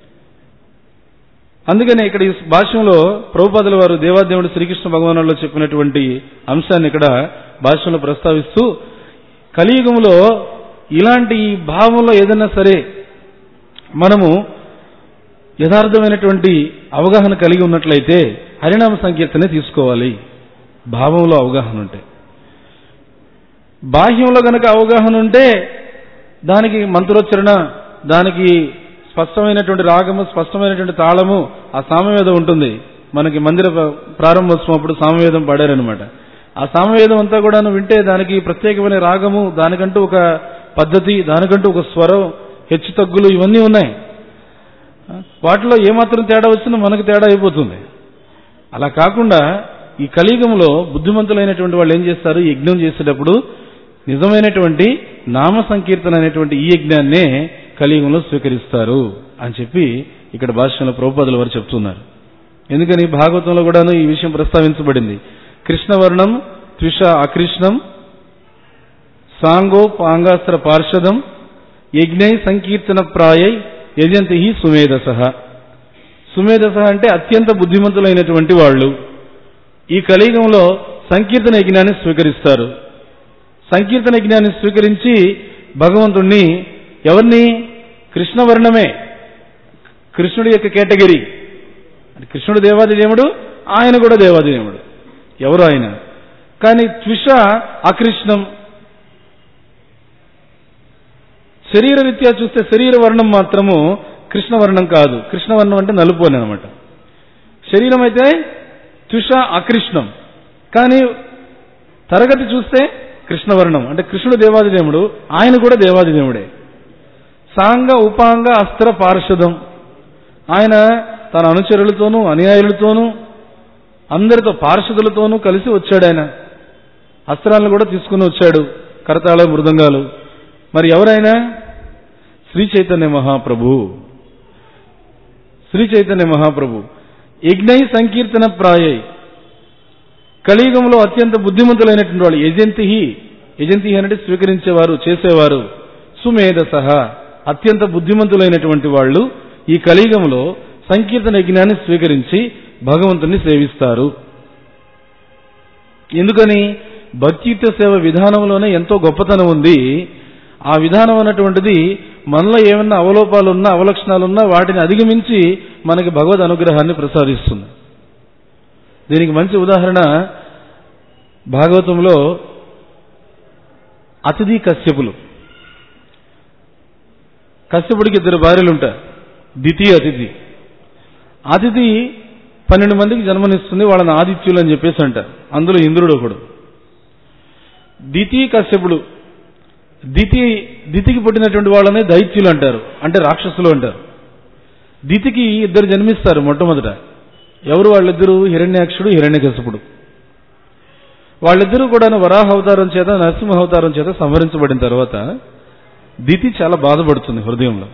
అందుకని ఇక్కడ ఈ భాష్యంలో ప్రభుపాదుల వారు దేవాదేవుడు శ్రీకృష్ణ భగవానులో చెప్పినటువంటి అంశాన్ని ఇక్కడ భాష్యంలో ప్రస్తావిస్తూ కలియుగంలో ఇలాంటి ఈ భావంలో ఏదైనా సరే మనము యథార్థమైనటువంటి అవగాహన కలిగి ఉన్నట్లయితే హరినామ సంకీర్తనే తీసుకోవాలి భావంలో అవగాహన ఉంటే బాహ్యంలో గనక అవగాహన ఉంటే దానికి మంత్రోచ్చరణ దానికి స్పష్టమైనటువంటి రాగము స్పష్టమైనటువంటి తాళము ఆ సామవేదం ఉంటుంది మనకి మందిర ప్ర- ప్రారంభోత్సవం అప్పుడు సామవేదం పాడారనమాట ఆ సామవేదం అంతా కూడాను వింటే దానికి ప్రత్యేకమైన రాగము దానికంటూ ఒక పద్ధతి దానికంటూ ఒక స్వరం హెచ్చు తగ్గులు ఇవన్నీ ఉన్నాయి వాటిలో ఏమాత్రం తేడా వచ్చినా మనకు తేడా అయిపోతుంది అలా కాకుండా ఈ కలియుగంలో బుద్ధిమంతులైనటువంటి వాళ్ళు ఏం చేస్తారు ఈ యజ్ఞం చేసేటప్పుడు నిజమైనటువంటి నామ సంకీర్తన అనేటువంటి ఈ యజ్ఞాన్నే కలియుగంలో స్వీకరిస్తారు అని చెప్పి ఇక్కడ భాష్యంలో ప్రభుపాదుల వారు చెప్తున్నారు ఎందుకని భాగవతంలో కూడాను ఈ విషయం ప్రస్తావించబడింది కృష్ణవర్ణం త్రిష అకృష్ణం సాంగో పాంగాస్త్ర పార్షదం యజ్ఞై సంకీర్తన ప్రాయై యజంతి సుమేధస సుమేధస అంటే అత్యంత బుద్ధిమంతులైనటువంటి వాళ్ళు ఈ కలియుగంలో సంకీర్తన యజ్ఞాన్ని స్వీకరిస్తారు సంకీర్తన యజ్ఞాన్ని స్వీకరించి భగవంతుణ్ణి ఎవరిని కృష్ణవర్ణమే కృష్ణుడి యొక్క కేటగిరీ అంటే కృష్ణుడు దేవాది దేవుడు ఆయన కూడా దేవాదిదేవుడు ఎవరు ఆయన కానీ త్విష అకృష్ణం శరీర రీత్యా చూస్తే శరీర వర్ణం మాత్రము కృష్ణవర్ణం కాదు కృష్ణవర్ణం అంటే నలుపు అని అనమాట శరీరం అయితే త్విష అకృష్ణం కానీ తరగతి చూస్తే కృష్ణవర్ణం అంటే కృష్ణుడు దేవాదిదేవుడు ఆయన కూడా దేవాదిదేవుడే సాంగ ఉపాంగ అస్త్ర పార్షదం ఆయన తన అనుచరులతోనూ అనుయాయులతోనూ అందరితో పార్షదులతోనూ కలిసి వచ్చాడు ఆయన అస్త్రాలను కూడా తీసుకుని వచ్చాడు కరతాళ మృదంగాలు మరి ఎవరైనా శ్రీ చైతన్య మహాప్రభు శ్రీ చైతన్య మహాప్రభు యజ్ఞై సంకీర్తన ప్రాయై కలియుగంలో అత్యంత బుద్ధిమంతులైనటువంటి వాళ్ళు యజంతి యజంతి అంటే స్వీకరించేవారు చేసేవారు సుమేధ సహా అత్యంత బుద్ధిమంతులైనటువంటి వాళ్ళు ఈ కలియుగంలో సంకీర్తన యజ్ఞాన్ని స్వీకరించి భగవంతుని సేవిస్తారు ఎందుకని భక్తియుక్త సేవ విధానంలోనే ఎంతో గొప్పతనం ఉంది ఆ విధానం అన్నటువంటిది మనలో ఏమన్నా అవలోపాలున్నా అవలక్షణాలున్నా వాటిని అధిగమించి మనకి భగవద్ అనుగ్రహాన్ని ప్రసాదిస్తుంది దీనికి మంచి ఉదాహరణ భాగవతంలో అతిథి కశ్యపులు కశ్యపుడికి ఇద్దరు భార్యలు ఉంటారు ద్వితీయ అతిథి అతిథి పన్నెండు మందికి జన్మనిస్తుంది వాళ్ళని ఆదిత్యులు అని చెప్పేసి అంటారు అందులో ఇంద్రుడు ఒకడు ద్వితీయ కశ్యపుడు దితి దితికి పుట్టినటువంటి వాళ్ళని దైత్యులు అంటారు అంటే రాక్షసులు అంటారు దితికి ఇద్దరు జన్మిస్తారు మొట్టమొదట ఎవరు వాళ్ళిద్దరూ హిరణ్యాక్షుడు హిరణ్యకశపుడు వాళ్ళిద్దరూ కూడా వరాహ అవతారం చేత నరసింహ అవతారం చేత సంహరించబడిన తర్వాత దితి చాలా బాధపడుతుంది హృదయంలో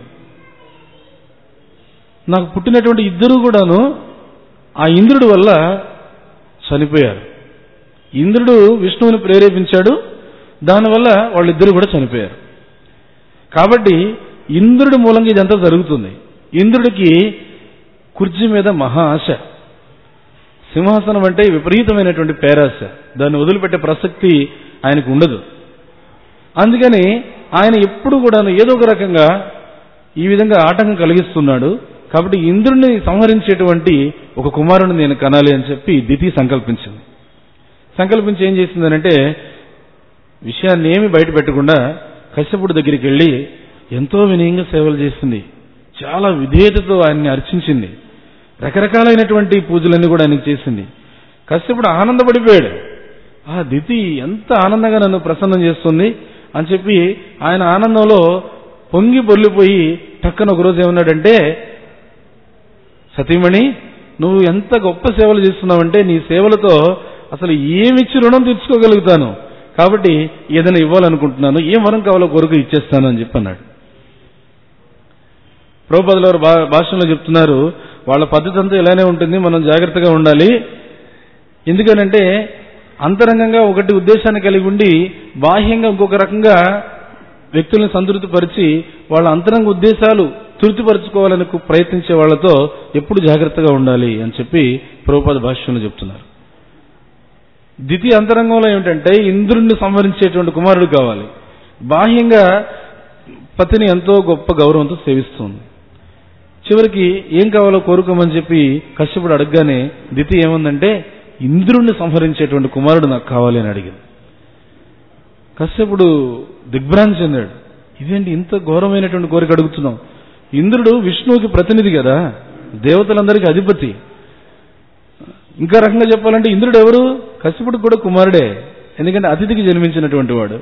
నాకు పుట్టినటువంటి ఇద్దరు కూడాను ఆ ఇంద్రుడి వల్ల చనిపోయారు ఇంద్రుడు విష్ణువుని ప్రేరేపించాడు దానివల్ల వాళ్ళిద్దరు కూడా చనిపోయారు కాబట్టి ఇంద్రుడి మూలంగా ఇదంతా జరుగుతుంది ఇంద్రుడికి కుర్చీ మీద మహా ఆశ సింహాసనం అంటే విపరీతమైనటువంటి పేరాశ దాన్ని వదిలిపెట్టే ప్రసక్తి ఆయనకు ఉండదు అందుకని ఆయన ఎప్పుడు కూడా ఏదో ఒక రకంగా ఈ విధంగా ఆటంకం కలిగిస్తున్నాడు కాబట్టి ఇంద్రుడిని సంహరించేటువంటి ఒక కుమారుని నేను కనాలి అని చెప్పి దితి సంకల్పించింది సంకల్పించి ఏం చేసిందనంటే విషయాన్ని ఏమి బయట పెట్టకుండా కశ్యపుడి దగ్గరికి వెళ్ళి ఎంతో వినయంగా సేవలు చేసింది చాలా విధేయతతో ఆయన్ని అర్చించింది రకరకాలైనటువంటి పూజలన్నీ కూడా ఆయనకి చేసింది కశ్యపుడు ఆనందపడిపోయాడు ఆ దితి ఎంత ఆనందంగా నన్ను ప్రసన్నం చేస్తుంది అని చెప్పి ఆయన ఆనందంలో పొంగి పొర్లిపోయి టక్కన ఒకరోజు ఏమన్నాడంటే సతీమణి నువ్వు ఎంత గొప్ప సేవలు చేస్తున్నావంటే నీ సేవలతో అసలు ఏమిచ్చి రుణం తీర్చుకోగలుగుతాను కాబట్టి ఏదైనా ఇవ్వాలనుకుంటున్నాను ఏం వరం కావాలో కొరకు ఇచ్చేస్తాను అని చెప్పి అన్నాడు ప్రభుపదుల వారు భా- భాషలో చెప్తున్నారు వాళ్ళ పద్ధతి అంతా ఇలానే ఉంటుంది మనం జాగ్రత్తగా ఉండాలి ఎందుకనంటే అంతరంగంగా ఒకటి ఉద్దేశాన్ని కలిగి ఉండి బాహ్యంగా ఇంకొక రకంగా వ్యక్తులను సంతృప్తిపరిచి వాళ్ళ అంతరంగ ఉద్దేశాలు తృప్తిపరచుకోవాలని కు- ప్రయత్నించే వాళ్ళతో ఎప్పుడు జాగ్రత్తగా ఉండాలి అని చెప్పి ప్రభుపద భాష్యంలో చెప్తున్నారు ద్వితీయ అంతరంగంలో ఏమిటంటే ఇంద్రుణ్ణి సంహరించేటువంటి కుమారుడు కావాలి బాహ్యంగా పతిని ఎంతో గొప్ప గౌరవంతో సేవిస్తుంది చివరికి ఏం కావాలో కోరుకోమని చెప్పి కశ్యపుడు అడగగానే దితి ఏముందంటే ఇంద్రుణ్ణి సంహరించేటువంటి కుమారుడు నాకు కావాలి అని అడిగింది కశ్యపుడు దిగ్భ్రాంతి చెందాడు ఇదేంటి ఇంత ఘోరమైనటువంటి కోరిక అడుగుతున్నాం ఇంద్రుడు విష్ణువుకి ప్రతినిధి కదా దేవతలందరికీ అధిపతి ఇంకా రకంగా చెప్పాలంటే ఇంద్రుడు ఎవరు కశ్యపుడు కూడా కుమారుడే ఎందుకంటే అతిథికి జన్మించినటువంటి వాడు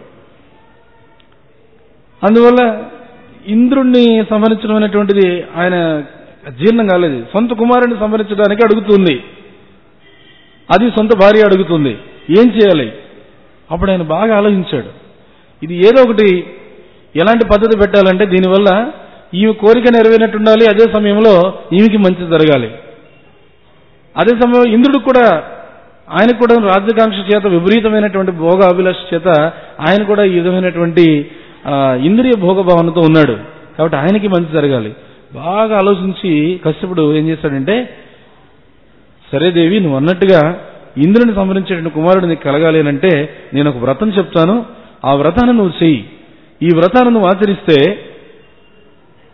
అందువల్ల ఇంద్రుణ్ణి సంహరించడం అనేటువంటిది ఆయన జీర్ణం కాలేదు సొంత కుమారుని సంహరించడానికి అడుగుతుంది అది సొంత భార్య అడుగుతుంది ఏం చేయాలి అప్పుడు ఆయన బాగా ఆలోచించాడు ఇది ఏదో ఒకటి ఎలాంటి పద్ధతి పెట్టాలంటే దీనివల్ల ఈమె కోరిక నెరవేరినట్టు ఉండాలి అదే సమయంలో ఈమెకి మంచి జరగాలి అదే సమయంలో ఇంద్రుడు కూడా ఆయన కూడా రాజ్యకాంక్ష చేత విపరీతమైనటువంటి భోగ అభిలాష చేత ఆయన కూడా ఈ విధమైనటువంటి ఆ, ఇంద్రియ భోగ భావనతో ఉన్నాడు కాబట్టి ఆయనకి మంచి జరగాలి బాగా ఆలోచించి కశ్యపుడు ఏం చేశాడంటే సరే దేవి నువ్వు అన్నట్టుగా ఇంద్రుని సంహరించేటువంటి కుమారుడు నీకు కలగాలి అని అంటే నేను ఒక వ్రతం చెప్తాను ఆ వ్రతాన్ని నువ్వు చెయ్యి ఈ వ్రతాన్ని నువ్వు ఆచరిస్తే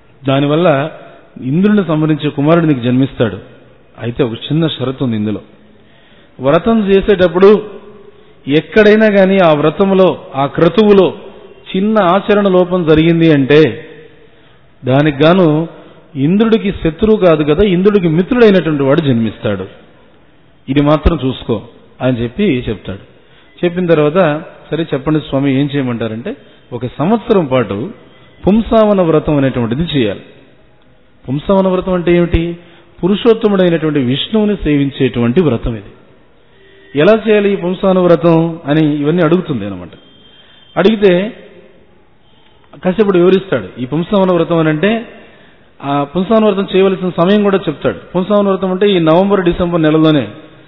దానివల్ల ఇంద్రుని సంహరించే కుమారుడు నీకు జన్మిస్తాడు అయితే ఒక చిన్న షరతు ఉంది ఇందులో వ్రతం చేసేటప్పుడు ఎక్కడైనా కానీ ఆ వ్రతంలో ఆ క్రతువులో చిన్న ఆచరణ లోపం జరిగింది అంటే దానికి గాను ఇంద్రుడికి శత్రువు కాదు కదా ఇంద్రుడికి మిత్రుడైనటువంటి వాడు జన్మిస్తాడు ఇది మాత్రం చూసుకో అని చెప్పి చెప్తాడు చెప్పిన తర్వాత సరే చెప్పండి స్వామి ఏం చేయమంటారంటే ఒక సంవత్సరం పాటు పుంసావన వ్రతం అనేటువంటిది చేయాలి పుంసావన వ్రతం అంటే ఏమిటి పురుషోత్తముడైనటువంటి విష్ణువుని సేవించేటువంటి వ్రతం ఇది ఎలా చేయాలి ఈ పుంసావన వ్రతం అని ఇవన్నీ అడుగుతుంది అనమాట అడిగితే కశ్యపుడు వివరిస్తాడు ఈ పుంసావన వ్రతం అని అంటే ఆ పుంసావన వ్రతం చేయవలసిన సమయం కూడా చెప్తాడు పుంసావన వ్రతం అంటే ఈ నవంబర్ డిసెంబర్ నెలలోనే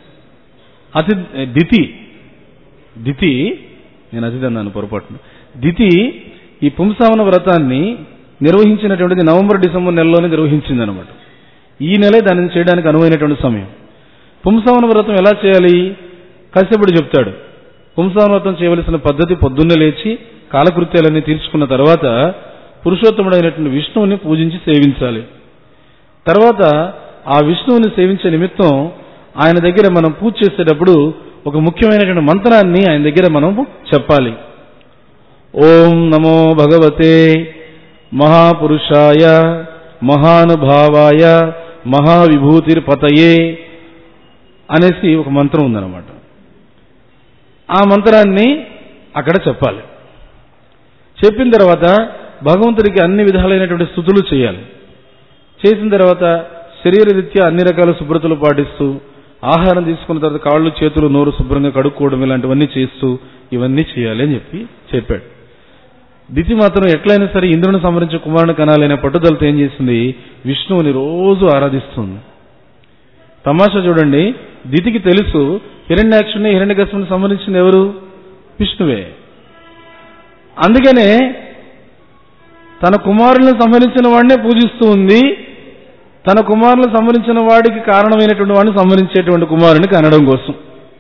అతి దితి దితి నేను అతిథి అన్నాను పొరపాటున దితి ఈ పుంసావన వ్రతాన్ని నిర్వహించినటువంటిది నవంబర్ డిసెంబర్ నెలలోనే నిర్వహించింది అనమాట ఈ నెలే దానిని చేయడానికి అనువైనటువంటి సమయం పుంసావన వ్రతం ఎలా చేయాలి కశ్యపుడు చెప్తాడు పుంసావన వ్రతం చేయవలసిన పద్ధతి పొద్దున్నే లేచి కాలకృత్యాలన్నీ తీర్చుకున్న తర్వాత పురుషోత్తముడైనటువంటి విష్ణువుని పూజించి సేవించాలి తర్వాత ఆ విష్ణువుని సేవించే నిమిత్తం ఆయన దగ్గర మనం పూజ చేసేటప్పుడు ఒక ముఖ్యమైనటువంటి మంత్రాన్ని ఆయన దగ్గర మనం చెప్పాలి ఓం నమో భగవతే మహాపురుషాయ మహానుభావాయ మహావిభూతిర్పతయే అనేసి ఒక మంత్రం ఉందన్నమాట ఆ మంత్రాన్ని అక్కడ చెప్పాలి చెప్పిన తర్వాత భగవంతుడికి అన్ని విధాలైనటువంటి స్థుతులు చేయాలి చేసిన తర్వాత శరీర రీత్యా అన్ని రకాల శుభ్రతలు పాటిస్తూ ఆహారం తీసుకున్న తర్వాత కాళ్ళు చేతులు నోరు శుభ్రంగా కడుక్కోవడం ఇలాంటివన్నీ చేస్తూ ఇవన్నీ చేయాలి అని చెప్పి చెప్పాడు దితి మాత్రం ఎట్లయినా సరే ఇంద్రుని సంహరించే కుమారుని కనాలనే పట్టుదలతో ఏం చేసింది విష్ణువుని రోజు ఆరాధిస్తుంది తమాషా చూడండి దితికి తెలుసు హిరణ్యాక్షుని హిరణ్యకశుని సంహరించింది ఎవరు విష్ణువే అందుకనే తన కుమారులను సంహరించిన వాడినే పూజిస్తూ ఉంది తన కుమారులను సంహరించిన వాడికి కారణమైనటువంటి వాడిని సంహరించేటువంటి కుమారుని కనడం కోసం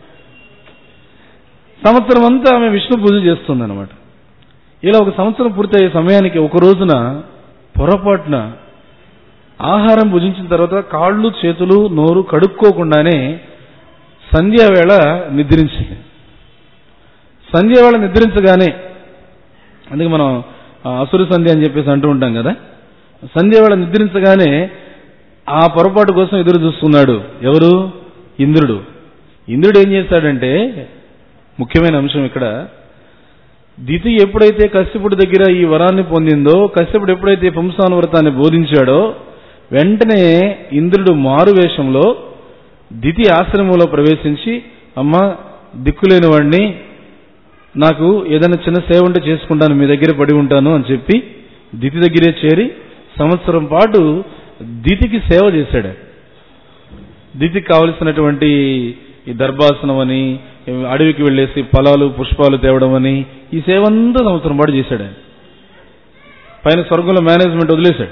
సంవత్సరం అంతా ఆమె విష్ణు పూజ చేస్తుంది అనమాట ఇలా ఒక సంవత్సరం పూర్తయ్యే సమయానికి ఒక రోజున పొరపాటున ఆహారం భుజించిన తర్వాత కాళ్ళు చేతులు నోరు కడుక్కోకుండానే సంధ్యావేళ నిద్రించింది సంధ్యావేళ నిద్రించగానే అందుకే మనం ఆ, అసురు సంధ్య అని చెప్పేసి అంటూ ఉంటాం కదా సంధ్యావేళ నిద్రించగానే ఆ పొరపాటు కోసం ఎదురు చూస్తున్నాడు ఎవరు ఇంద్రుడు ఇంద్రుడు ఏం చేశాడంటే ముఖ్యమైన అంశం ఇక్కడ దితి ఎప్పుడైతే కశ్యపుడి దగ్గర ఈ వరాన్ని పొందిందో కశ్యపుడు ఎప్పుడైతే పుంసాను వ్రతాన్ని బోధించాడో వెంటనే ఇంద్రుడు మారు వేషంలో దితి ఆశ్రమంలో ప్రవేశించి అమ్మ దిక్కులేని వాడిని నాకు ఏదైనా చిన్న సేవ ఉంటే చేసుకుంటాను మీ దగ్గర పడి ఉంటాను అని చెప్పి దితి దగ్గరే చేరి సంవత్సరం పాటు దితికి సేవ చేశాడు దితికి కావలసినటువంటి ఈ దర్భాసనం అని అడవికి వెళ్ళేసి ఫలాలు పుష్పాలు తేవడం అని ఈ సేవ అంతా సంవత్సరం పాటు చేశాడు ఆయన పైన స్వర్గంలో మేనేజ్మెంట్ వదిలేశాడు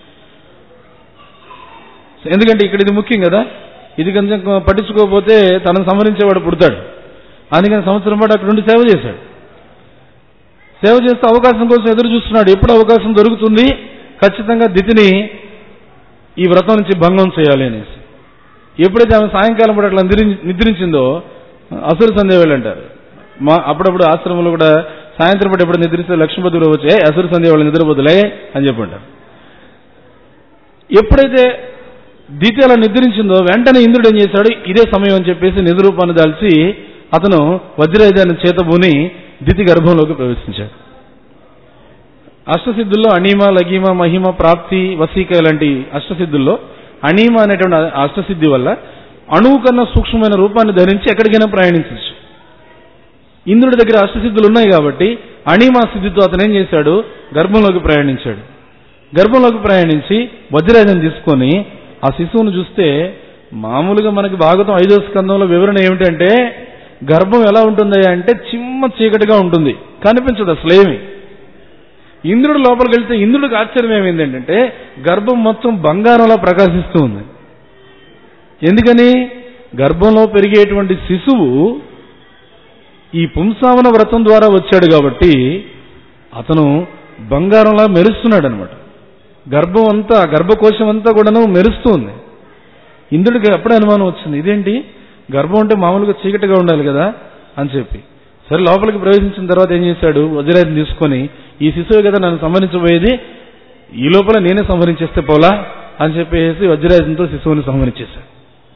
ఎందుకంటే ఇక్కడ ఇది ముఖ్యం కదా ఇది కొంచెం పట్టించుకోకపోతే తనను సంహరించేవాడు పుడతాడు అందుకని సంవత్సరం పాటు అక్కడ ఉండి సేవ చేశాడు సేవ చేస్తూ అవకాశం కోసం ఎదురు చూస్తున్నాడు ఎప్పుడు అవకాశం దొరుకుతుంది ఖచ్చితంగా దితిని ఈ వ్రతం నుంచి భంగం చేయాలి అనేసి ఎప్పుడైతే ఆమె సాయంకాలం పూట అట్లా నిద్రి- నిద్రించిందో అసురు సంధ్య వేళ అంటారు మా అప్పుడప్పుడు ఆశ్రమంలో కూడా సాయంత్రం పూట ఎప్పుడు నిద్రిస్తే లక్ష్మీపతిలో వచ్చి "ఏ, అసురు సంధ్య వేళ నిద్రపోతులే అని చెప్పంటారు ఎప్పుడైతే దితి అలా నిద్రించిందో వెంటనే ఇంద్రుడు ఏం చేశాడు ఇదే సమయం అని చెప్పేసి నిజ రూపాన్ని దాల్చి అతను వజ్రాయుధాన్ని చేతబూని దితి గర్భంలోకి ప్రవేశించాడు అష్టసిద్ధుల్లో అణీమ లగీమ మహిమ ప్రాప్తి వసీక ఇలాంటి అష్టసిద్ధుల్లో అణీమ అనేటువంటి అష్టసిద్ధి వల్ల అణువు కన్నా సూక్ష్మమైన రూపాన్ని ధరించి ఎక్కడికైనా ప్రయాణించవచ్చు ఇంద్రుడి దగ్గర అష్టసిద్ధులు ఉన్నాయి కాబట్టి అణీమా సిద్ధితో అతను ఏం చేశాడు గర్భంలోకి ప్రయాణించాడు గర్భంలోకి ప్రయాణించి వజ్రాయుధం తీసుకొని ఆ శిశువును చూస్తే మామూలుగా మనకి భాగవతం ఐదో స్కందంలో వివరణ ఏమిటంటే గర్భం ఎలా ఉంటుందయ్యా అంటే చిమ్మ చీకటిగా ఉంటుంది కనిపించదు అసలు ఏమి ఇంద్రుడు లోపలికి వెళ్తే ఇంద్రుడికి ఆశ్చర్యం ఏమైంది ఏంటంటే గర్భం మొత్తం బంగారంలా ప్రకాశిస్తూ ఉంది ఎందుకని గర్భంలో పెరిగేటువంటి శిశువు ఈ పుంసావన వ్రతం ద్వారా వచ్చాడు కాబట్టి అతను బంగారంలా మెరుస్తున్నాడు అనమాట గర్భం అంతా గర్భకోశం అంతా కూడాను మెరుస్తుంది ఇంద్రుడికి అప్పుడే అనుమానం వచ్చింది ఇదేంటి గర్భం అంటే మామూలుగా చీకటిగా ఉండాలి కదా అని చెప్పి సరే లోపలికి ప్రవేశించిన తర్వాత ఏం చేశాడు వజ్రాయుధం తీసుకొని ఈ శిశువు కదా నన్ను సంహరించబోయేది ఈ లోపల నేనే సంహరించేస్తే పోలా అని చెప్పేసి వజ్రాయుధంతో శిశువుని సంహరించేశాడు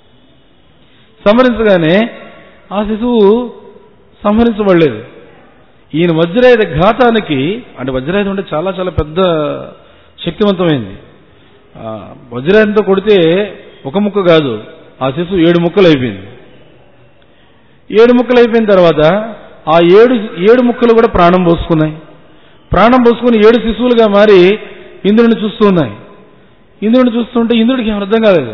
సంహరించగానే ఆ శిశువు సంహరించబడలేదు ఈయన వజ్రాయుధ ఘాతానికి అంటే వజ్రాయుధం అంటే చాలా చాలా పెద్ద శక్తివంతమైంది ఆ, వజ్రాయుధంతో కొడితే ఒక ముక్క కాదు ఆ శిశువు ఏడు ముక్కలు అయిపోయింది ఏడు ముక్కలు అయిపోయిన తర్వాత ఆ ఏడు ఏడు ముక్కలు కూడా ప్రాణం పోసుకున్నాయి ప్రాణం పోసుకుని ఏడు శిశువులుగా మారి ఇంద్రుడిని చూస్తూ ఉన్నాయి ఇంద్రుడిని చూస్తుంటే ఇంద్రుడికి ఏం అర్థం కాలేదు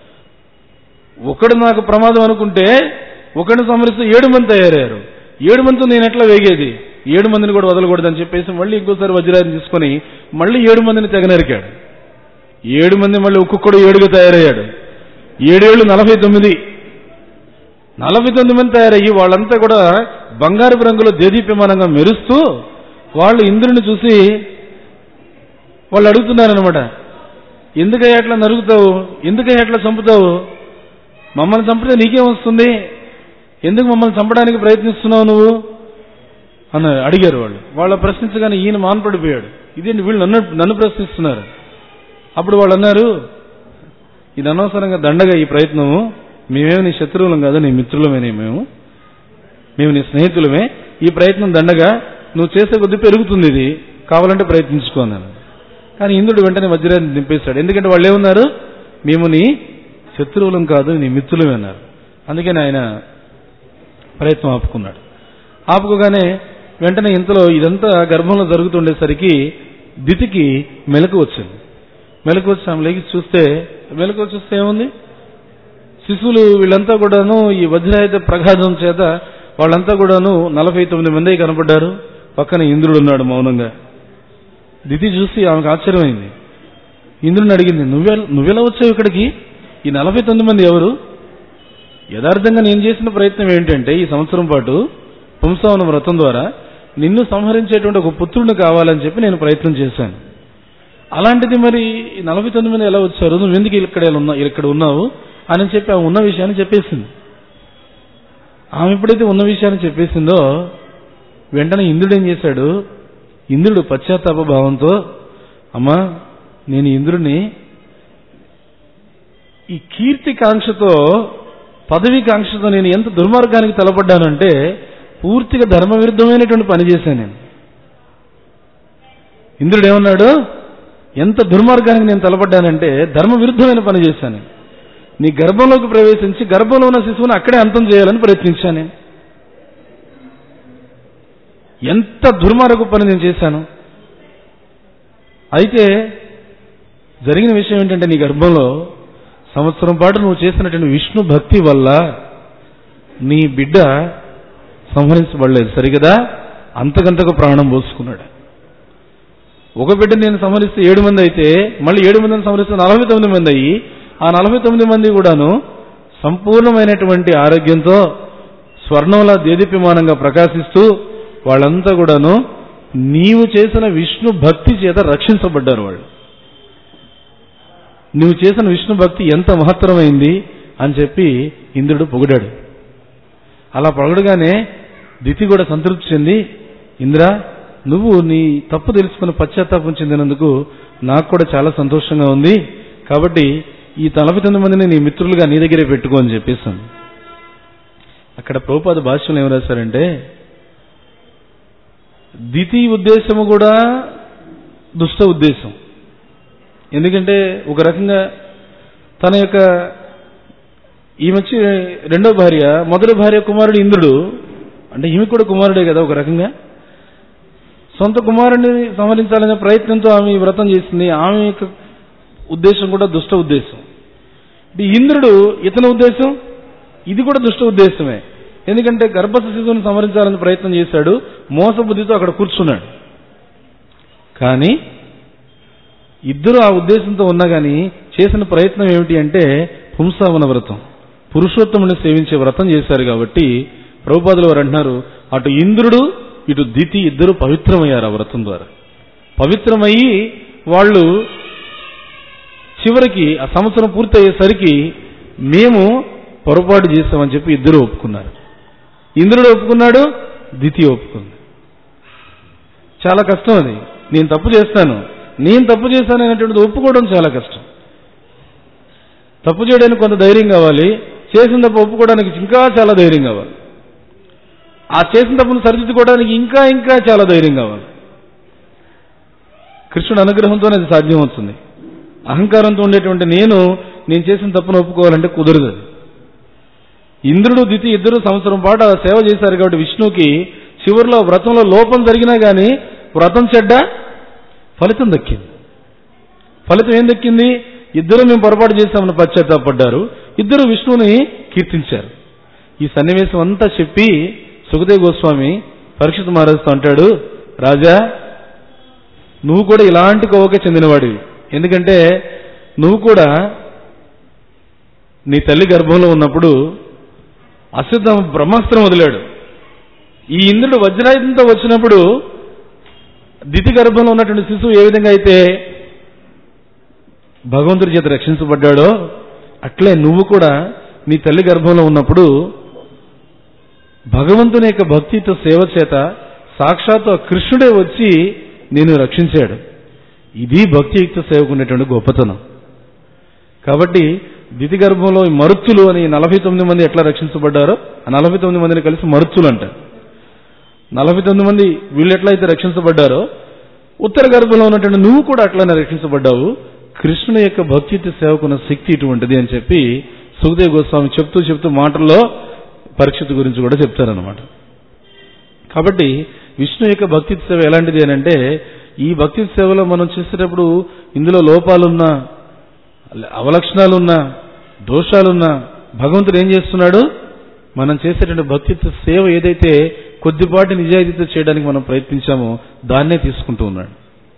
ఒకడు నాకు ప్రమాదం అనుకుంటే ఒకడిని సంహరిస్తే ఏడు మంది తయారయ్యారు ఏడు మందితో నేను ఎట్లా వేగేది ఏడు మందిని కూడా వదలకూడదని చెప్పేసి మళ్ళీ ఇంకోసారి వజ్రాయుధం తీసుకొని మళ్ళీ ఏడు మందిని తెగనరికాడు ఏడు మంది మళ్ళీ ఒక్కొక్కడు ఏడుగా తయారయ్యాడు ఏడేళ్ళు నలభై తొమ్మిది నలభై తొమ్మిది మంది తయారయ్యి వాళ్ళంతా కూడా బంగారపు రంగులో దేదీప్యమానంగా మెరుస్తూ వాళ్ళు ఇంద్రుని చూసి వాళ్ళు అడుగుతున్నారనమాట ఎందుకయ్యా అట్లా నరుగుతావు ఎందుకయ్యా అట్లా చంపుతావు మమ్మల్ని చంపితే నీకేం వస్తుంది ఎందుకు మమ్మల్ని చంపడానికి ప్రయత్నిస్తున్నావు నువ్వు అని అడిగారు వాళ్ళు వాళ్ళ ప్రశ్నించగానే ఈయన మానపడిపోయాడు ఇదేంటి వీళ్ళు నన్ను నన్ను ప్రశ్నిస్తున్నారు అప్పుడు వాళ్ళు అన్నారు ఇది అనవసరంగా దండగా ఈ ప్రయత్నము మేమేమి నీ శత్రువులం కాదు నీ మిత్రులమేనే మేము మేము నీ స్నేహితులమే ఈ ప్రయత్నం దండగా నువ్వు చేసే కొద్దీ పెరుగుతుంది ఇది కావాలంటే ప్రయత్నించుకో అన్నాను కానీ ఇంద్రుడు వెంటనే వజ్రాన్ని దింపేశాడు ఎందుకంటే వాళ్ళు ఏమన్నారు మేము నీ శత్రువులం కాదు నీ మిత్రులమే అన్నారు అందుకని ఆయన ప్రయత్నం ఆపుకున్నాడు ఆపుకోగానే వెంటనే ఇంతలో ఇదంతా గర్భంలో జరుగుతుండేసరికి దితికి మెలకు వచ్చింది మెలకు వచ్చి ఆమె లేచి చూస్తే మెలకు వచ్చి చూస్తే ఏముంది శిశువులు వీళ్ళంతా కూడాను ఈ వజ్రాయుధ ప్రఘాతం చేత వాళ్ళంతా కూడాను నలభై తొమ్మిది మంది కనపడ్డారు పక్కన ఇంద్రుడు ఉన్నాడు మౌనంగా దితి చూసి ఆమెకు ఆశ్చర్యమైంది ఇంద్రుడిని అడిగింది నువ్వె నువ్వెలా వచ్చావు ఇక్కడికి ఈ నలభై తొమ్మిది మంది ఎవరు యథార్థంగా నేను చేసిన ప్రయత్నం ఏంటంటే ఈ సంవత్సరం పాటు పుంసవన వ్రతం ద్వారా నిన్ను సంహరించేటువంటి ఒక పుత్రుడిని కావాలని చెప్పి నేను ప్రయత్నం చేశాను అలాంటిది మరి ఈ నలభై తొమ్మిది మంది ఎలా వచ్చారు నువ్వు ఎందుకు ఇక్కడ ఉన్నా ఇక్కడ ఉన్నావు అని చెప్పి ఆ ఉన్న విషయాన్ని చెప్పేసింది ఆమె ఎప్పుడైతే ఉన్న విషయాన్ని చెప్పేసిందో వెంటనే ఇంద్రుడు ఏం చేశాడు ఇంద్రుడు పశ్చాత్తాప భావంతో అమ్మా నేను ఇంద్రుడిని ఈ కీర్తి కాంక్షతో పదవి కాంక్షతో నేను ఎంత దుర్మార్గానికి తలపడ్డానంటే పూర్తిగా ధర్మ విరుద్ధమైనటువంటి పని చేశాను నేను ఇంద్రుడు ఏమన్నాడు ఎంత దుర్మార్గానికి నేను తలపడ్డానంటే ధర్మ విరుద్ధమైన పని చేశాను నీ గర్భంలోకి ప్రవేశించి గర్భంలో ఉన్న శిశువుని అక్కడే అంతం చేయాలని ప్రయత్నించాను నేను ఎంత దుర్మార్గపు పని నేను చేశాను అయితే జరిగిన విషయం ఏంటంటే నీ గర్భంలో సంవత్సరం పాటు నువ్వు చేసినటువంటి విష్ణు భక్తి వల్ల నీ బిడ్డ సంహరించబడలేదు సరిగదా అంతకంతకు ప్రాణం పోసుకున్నాడు ఒక బిడ్డ నేను సంహరిస్తే ఏడు మంది అయితే మళ్ళీ ఏడు మందిని సంహరిస్తే నలభై తొమ్మిది మంది అయ్యి ఆ నలభై తొమ్మిది మంది కూడాను సంపూర్ణమైనటువంటి ఆరోగ్యంతో స్వర్ణంలా దేదీప్యమానంగా ప్రకాశిస్తూ వాళ్ళంతా కూడాను నీవు చేసిన విష్ణు భక్తి చేత రక్షించబడ్డారు వాళ్ళు నువ్వు చేసిన విష్ణు భక్తి ఎంత మహత్తరమైంది అని చెప్పి ఇంద్రుడు పొగిడాడు అలా పొగడగానే దితి కూడా సంతృప్తి చెంది ఇంద్ర నువ్వు నీ తప్పు తెలుసుకుని పశ్చాత్తాపం చెందినందుకు నాకు కూడా చాలా సంతోషంగా ఉంది కాబట్టి ఈ నలభై తొమ్మిది మందిని నీ మిత్రులుగా నీ దగ్గరే పెట్టుకో అని చెప్పేశాను అక్కడ ప్రభుపాద భాష్యంలో ఏం రాశారంటే దితి ఉద్దేశము కూడా దుష్ట ఉద్దేశం ఎందుకంటే ఒక రకంగా తన యొక్క ఈమె వచ్చి రెండో భార్య మొదటి భార్య కుమారుడు ఇంద్రుడు అంటే ఈమె కూడా కుమారుడే కదా ఒక రకంగా సొంత కుమారుడిని సంహరించాలనే ప్రయత్నంతో ఆమె ఈ వ్రతం చేసింది ఆమె యొక్క ఉద్దేశం కూడా దుష్ట ఉద్దేశం ఈ ఇంద్రుడు ఇతని ఉద్దేశం ఇది కూడా దుష్ట ఉద్దేశమే ఎందుకంటే గర్భస్థ శిశువుని సంహరించాలని ప్రయత్నం చేశాడు మోసబుద్ధితో అక్కడ కూర్చున్నాడు కానీ ఇద్దరు ఆ ఉద్దేశంతో ఉన్నా కానీ చేసిన ప్రయత్నం ఏమిటి అంటే పుంసావన వ్రతం పురుషోత్తముని సేవించే వ్రతం చేశారు కాబట్టి ప్రభుపాదులు వారు అంటున్నారు అటు ఇంద్రుడు ఇటు దితి ఇద్దరు పవిత్రమయ్యారు ఆ వ్రతం ద్వారా పవిత్రమయ్యి వాళ్ళు చివరికి ఆ సంవత్సరం పూర్తయ్యేసరికి మేము పొరపాటు చేస్తామని చెప్పి ఇద్దరు ఒప్పుకున్నారు ఇంద్రుడు ఒప్పుకున్నాడు ద్వితీయ ఒప్పుకుంది చాలా కష్టం అది నేను తప్పు చేస్తాను నేను తప్పు చేస్తాను అనేటువంటిది ఒప్పుకోవడం చాలా కష్టం తప్పు చేయడానికి కొంత ధైర్యం కావాలి చేసిన తప్పు ఒప్పుకోవడానికి ఇంకా చాలా ధైర్యం కావాలి ఆ చేసిన తప్పును సరిదిద్దుకోవడానికి ఇంకా ఇంకా చాలా ధైర్యం కావాలి కృష్ణుడు అనుగ్రహంతోనే అది సాధ్యమవుతుంది అహంకారంతో ఉండేటువంటి నేను నేను చేసిన తప్పును ఒప్పుకోవాలంటే కుదరదు అది ఇంద్రుడు దితి ఇద్దరు సంవత్సరం పాటు ఆ సేవ చేశారు కాబట్టి విష్ణువుకి చివరిలో వ్రతంలో లోపం జరిగినా కానీ వ్రతం చెడ్డ ఫలితం దక్కింది ఫలితం ఏం దక్కింది ఇద్దరు మేము పొరపాటు చేశామని పశ్చాత్తాపడ్డారు ఇద్దరు విష్ణువుని కీర్తించారు ఈ సన్నివేశం అంతా చెప్పి సుఖదేవ్ గోస్వామి పరీక్షిత్ మహారాజుతో అంటాడు రాజా నువ్వు కూడా ఇలాంటి కోవకే చెందినవాడివి ఎందుకంటే నువ్వు కూడా నీ తల్లి గర్భంలో ఉన్నప్పుడు అశ్వత్థ బ్రహ్మాస్త్రం వదిలాడు ఈ ఇంద్రుడు వజ్రాయుధంతో వచ్చినప్పుడు దితి గర్భంలో ఉన్నటువంటి శిశువు ఏ విధంగా అయితే భగవంతుడి చేత రక్షించబడ్డాడో అట్లే నువ్వు కూడా నీ తల్లి గర్భంలో ఉన్నప్పుడు భగవంతుని యొక్క భక్తితో సేవ చేత సాక్షాత్తు ఆ కృష్ణుడే వచ్చి నేను రక్షించాడు ఇది భక్తియుక్త సేవకునేటువంటి గొప్పతనం కాబట్టి దితి గర్భంలో ఈ మరుత్తులు అని నలభై తొమ్మిది మంది ఎట్లా రక్షించబడ్డారో ఆ నలభై తొమ్మిది మందిని కలిసి మరుత్తులు అంటారు నలభై తొమ్మిది మంది వీళ్ళు ఎట్లయితే రక్షించబడ్డారో ఉత్తర గర్భంలో ఉన్నటువంటి నువ్వు కూడా అట్లానే రక్షించబడ్డావు కృష్ణుని యొక్క భక్తియుక్త సేవకున్న శక్తి ఇటువంటిది అని చెప్పి సుఖదేవ్ గోస్వామి చెప్తూ చెప్తూ మాటల్లో పరీక్షిత్ గురించి కూడా చెప్తారనమాట కాబట్టి విష్ణు యొక్క భక్తి సేవ ఎలాంటిది అని అంటే ఈ భక్తి సేవలో మనం చేసేటప్పుడు ఇందులో లోపాలున్నా అవలక్షణాలున్నా దోషాలున్నా భగవంతుడు ఏం చేస్తున్నాడు మనం చేసేటువంటి భక్తి సేవ ఏదైతే కొద్దిపాటి నిజాయితీతో చేయడానికి మనం ప్రయత్నించామో దాన్నే తీసుకుంటూ ఉన్నాడు